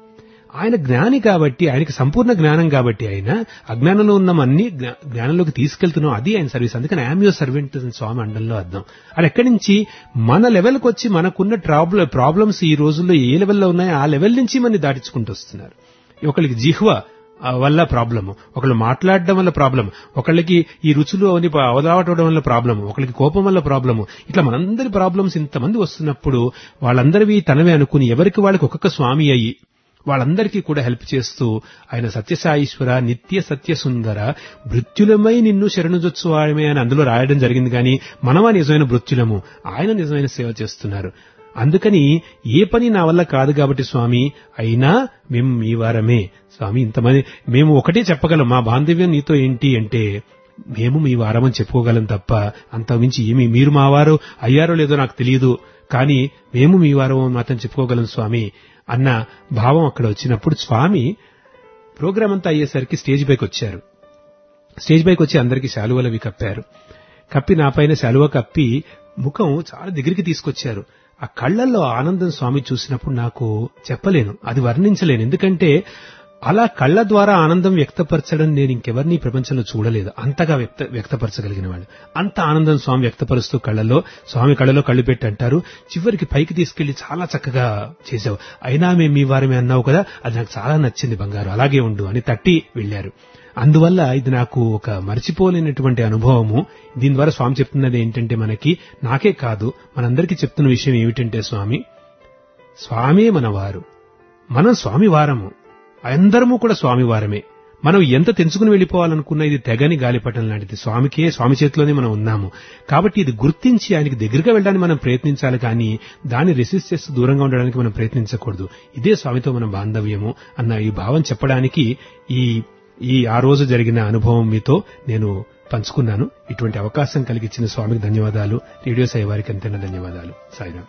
ఆయన జ్ఞాని కాబట్టి ఆయనకి సంపూర్ణ జ్ఞానం కాబట్టి ఆయన అజ్ఞానంలో ఉన్న అన్ని జ్ఞా- జ్ఞానంలోకి తీసుకెళ్తున్నాం అది ఆయన సర్వీస్ అందుకని ఐఎమ్ యువర్ సర్వెంట్ స్వామి అండంలో అర్థం అది ఎక్కడి నుంచి మన లెవెల్కి వచ్చి మనకున్న ట్రాబ్ల ప్రాబ్లమ్స్ ఈ రోజుల్లో ఏ లెవెల్లో ఉన్నాయో ఆ లెవెల్ నుంచి మనని దాటించుకుంటూ వస్తున్నారు ఒకరికి జిహ్వ ఆ, వల్ల ప్రాబ్లము ఒకళ్ళు మాట్లాడడం వల్ల ప్రాబ్లం ఒకళ్ళకి ఈ రుచులు అవన్నీ అవదావటం వల్ల ప్రాబ్లము ఒకళ్ళకి కోపం వల్ల ప్రాబ్లము ఇట్లా మనందరి ప్రాబ్లమ్స్ ఇంతమంది వస్తున్నప్పుడు వాళ్ళందరివి తనవే అనుకుని ఎవరికి వాళ్ళకి ఒక్కొక్క స్వామి అయ్యి వాళ్ళందరికీ కూడా హెల్ప్ చేస్తూ ఆయన సత్యసాయీశ్వర నిత్య సత్య సుందర భృత్యులమై నిన్ను శరణుజొత్సువాడమే అని అందులో రాయడం జరిగింది కానీ మనమా నిజమైన భృత్యులము ఆయన నిజమైన సేవ చేస్తున్నారు అందుకని ఏ పని నా వల్ల కాదు కాబట్టి స్వామి అయినా మేము మీ వారమే స్వామి ఇంతమంది మేము ఒకటే చెప్పగలం మా బాంధవ్యం నీతో ఏంటి అంటే మేము మీ వారమని చెప్పుకోగలం తప్ప అంత మించి ఏమి మీరు మా వారు అయ్యారో లేదో నాకు తెలియదు కానీ మేము మీ వారం అని మాత్రం చెప్పుకోగలం స్వామి అన్న భావం అక్కడ వచ్చినప్పుడు స్వామి ప్రోగ్రామ్ అంతా అయ్యేసరికి స్టేజ్ పైకి వచ్చారు స్టేజ్ పైకి వచ్చి అందరికీ శాలువలు అవి కప్పారు కప్పి నా పైన శాలువ కప్పి ముఖం చాలా దగ్గరికి తీసుకొచ్చారు ఆ కళ్ళల్లో ఆనందం స్వామి చూసినప్పుడు నాకు చెప్పలేను అది వర్ణించలేను ఎందుకంటే అలా కళ్ళ ద్వారా ఆనందం వ్యక్తపరచడం నేను ఇంకెవరిని ఈ ప్రపంచంలో చూడలేదు అంతగా వ్యక్త వ్యక్తపరచగలిగిన వాళ్ళు అంత ఆనందం స్వామి వ్యక్తపరుస్తూ కళ్ళలో స్వామి కళ్ళలో కళ్ళు పెట్టి అంటారు చివరికి పైకి తీసుకెళ్లి చాలా చక్కగా చేసావు అయినా మేము మీ వారమే అన్నావు కదా అది నాకు చాలా నచ్చింది బంగారు అలాగే ఉండు అని తట్టి వెళ్లారు అందువల్ల ఇది నాకు ఒక మర్చిపోలేనటువంటి అనుభవము దీని ద్వారా స్వామి చెప్తున్నది ఏంటంటే మనకి నాకే కాదు మనందరికీ చెప్తున్న విషయం ఏమిటంటే స్వామి స్వామి మన వారు మనం స్వామి వారము అందరము కూడా స్వామి వారమే మనం ఎంత తెంచుకుని వెళ్ళిపోవాలనుకున్న ఇది తెగని గాలిపటం లాంటిది స్వామికే స్వామి చేతిలోనే మనం ఉన్నాము కాబట్టి ఇది గుర్తించి ఆయనకి దగ్గరగా వెళ్ళడానికి మనం ప్రయత్నించాలి కానీ దాన్ని రెసిస్ట్ చేస్తూ దూరంగా ఉండడానికి మనం ప్రయత్నించకూడదు ఇదే స్వామితో మన బాంధవ్యము అన్న ఈ భావం చెప్పడానికి ఈ ఈ ఆ రోజు జరిగిన అనుభవం మీతో నేను పంచుకున్నాను ఇటువంటి అవకాశం కలిగించిన స్వామికి ధన్యవాదాలు రేడియో సాయి వారికి ఎంతైనా ధన్యవాదాలు సాయిరామ్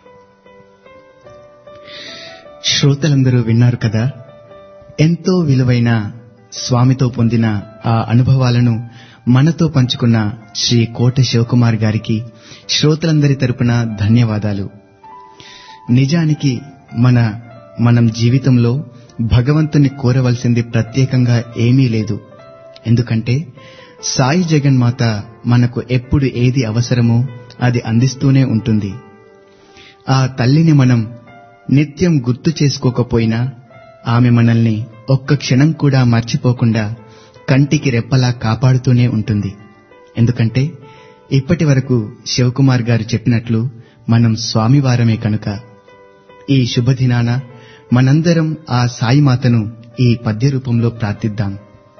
శ్రోతలందరూ విన్నారు కదా ఎంతో విలువైన స్వామితో పొందిన ఆ అనుభవాలను మనతో పంచుకున్న శ్రీ కోట శివకుమార్ గారికి శ్రోతలందరి తరపున ధన్యవాదాలు నిజానికి మన మనం జీవితంలో భగవంతుని కోరవలసింది ప్రత్యేకంగా ఏమీ లేదు ఎందుకంటే సాయి జగన్మాత మనకు ఎప్పుడు ఏది అవసరమో అది అందిస్తూనే ఉంటుంది ఆ తల్లిని మనం నిత్యం గుర్తు చేసుకోకపోయినా ఆమె మనల్ని ఒక్క క్షణం కూడా మర్చిపోకుండా కంటికి రెప్పలా కాపాడుతూనే ఉంటుంది ఎందుకంటే ఇప్పటి వరకు శివకుమార్ గారు చెప్పినట్లు మనం స్వామివారమే కనుక ఈ శుభదినాన మనందరం ఆ సాయిమాతను ఈ పద్య రూపంలో ప్రార్థిద్దాం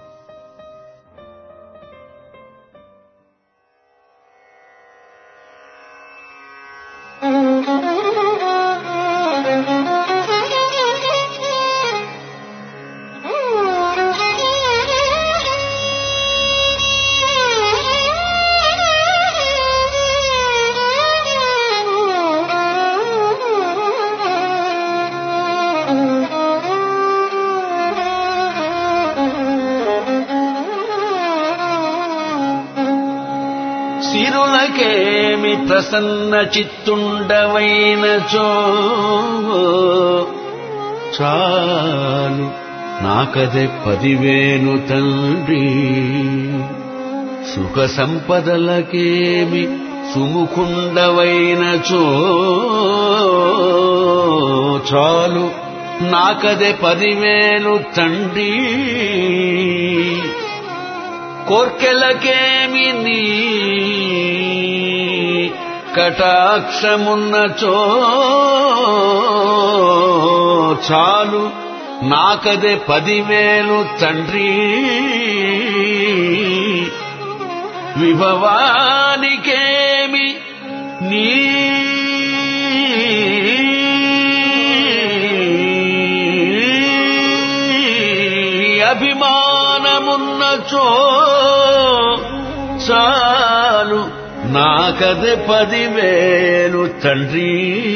సిరులకేమి ప్రసన్న చిత్తుండవైనచో చాలు నాకదే పదివేలు తండ్రి సుఖ సంపదలకేమి సుముఖుండవైన చో చాలు నాకదే పదివేలు తండ్రి కోర్కెలకేమి నీ కటాక్షమున్నచో చాలు నాకదే పదివేలు తండ్రి విభవానికేమి నీ అభిమానమున్నచో చాలు నాకదే పదివేలు తండ్రి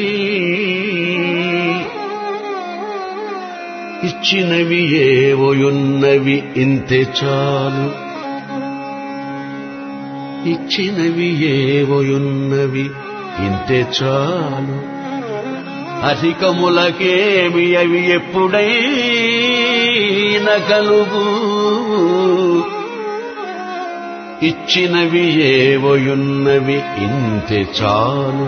ఇచ్చినవి ఏవోయున్నవి ఇంతే చాలు ఇచ్చినవి ఏవోయున్నవి ఇంతే చాలు అధికములకేమి అవి ఎప్పుడైనా కలుగు ఇచ్చినవి ఏవోయున్నవి ఇంతే చాలు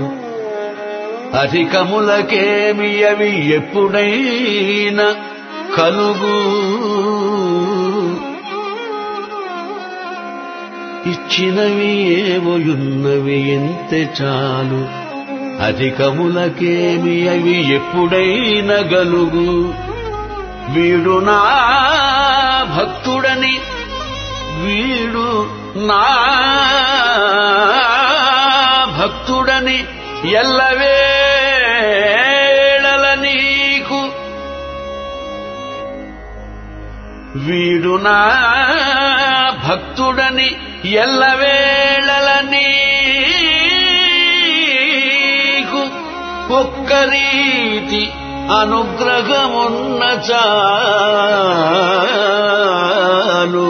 అధికములకేమి అవి ఎప్పుడైనా కలుగు ఇచ్చినవి ఏవోయున్నవి ఇంతే చాలు అధికములకేమి అవి ఎప్పుడైనా గలుగు వీడు నా భక్తుడని వీడు నా భక్తుడని ఎల్లవేళల నీకు వీడు నా భక్తుడని ఎల్లవేళల నీకు ఒక్క రీతి అనుగ్రహమున్న చాలు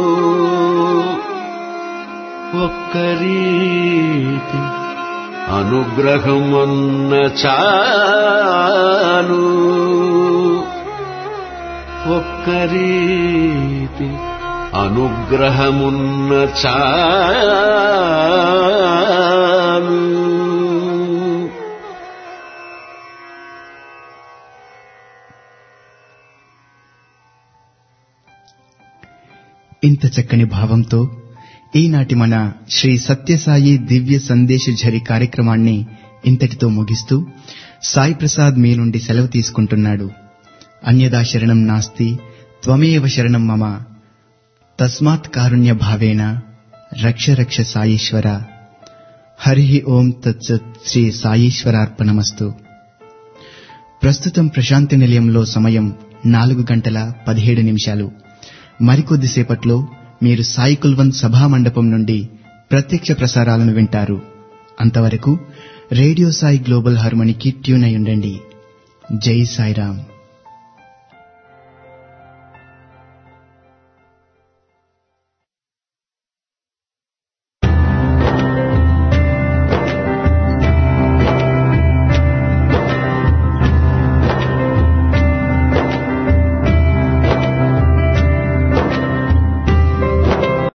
ఒక్క రీతి అనుగ్రహమున్న చాలు ఒక్క రీతి అనుగ్రహమున్న చాలు ఇంత చక్కని భావంతో ఈనాటి మన శ్రీ సత్యసాయి దివ్య సందేశ ఝరి కార్యక్రమాన్ని ఇంతటితో ముగిస్తూ సాయి ప్రసాద్ మీ నుండి సెలవు తీసుకుంటున్నాడు అన్యదా శరణం నాస్తి త్వమేవ శరణం మమ తస్మాత్ కారుణ్య భావేన రక్ష రక్ష సాయీశ్వర హరి ఓం తత్సత్ శ్రీ సాయీశ్వరార్పణమస్తు ప్రస్తుతం ప్రశాంతి నిలయంలో సమయం నాలుగు గంటల పదిహేడు నిమిషాలు మరికొద్దిసేపట్లో మీరు సాయి కుల్వంత్ సభా మండపం నుండి ప్రత్యక్ష ప్రసారాలను వింటారు అంతవరకు రేడియో సాయి గ్లోబల్ హార్మోనికి ట్యూన్ అయి ఉండండి జై సాయిరామ్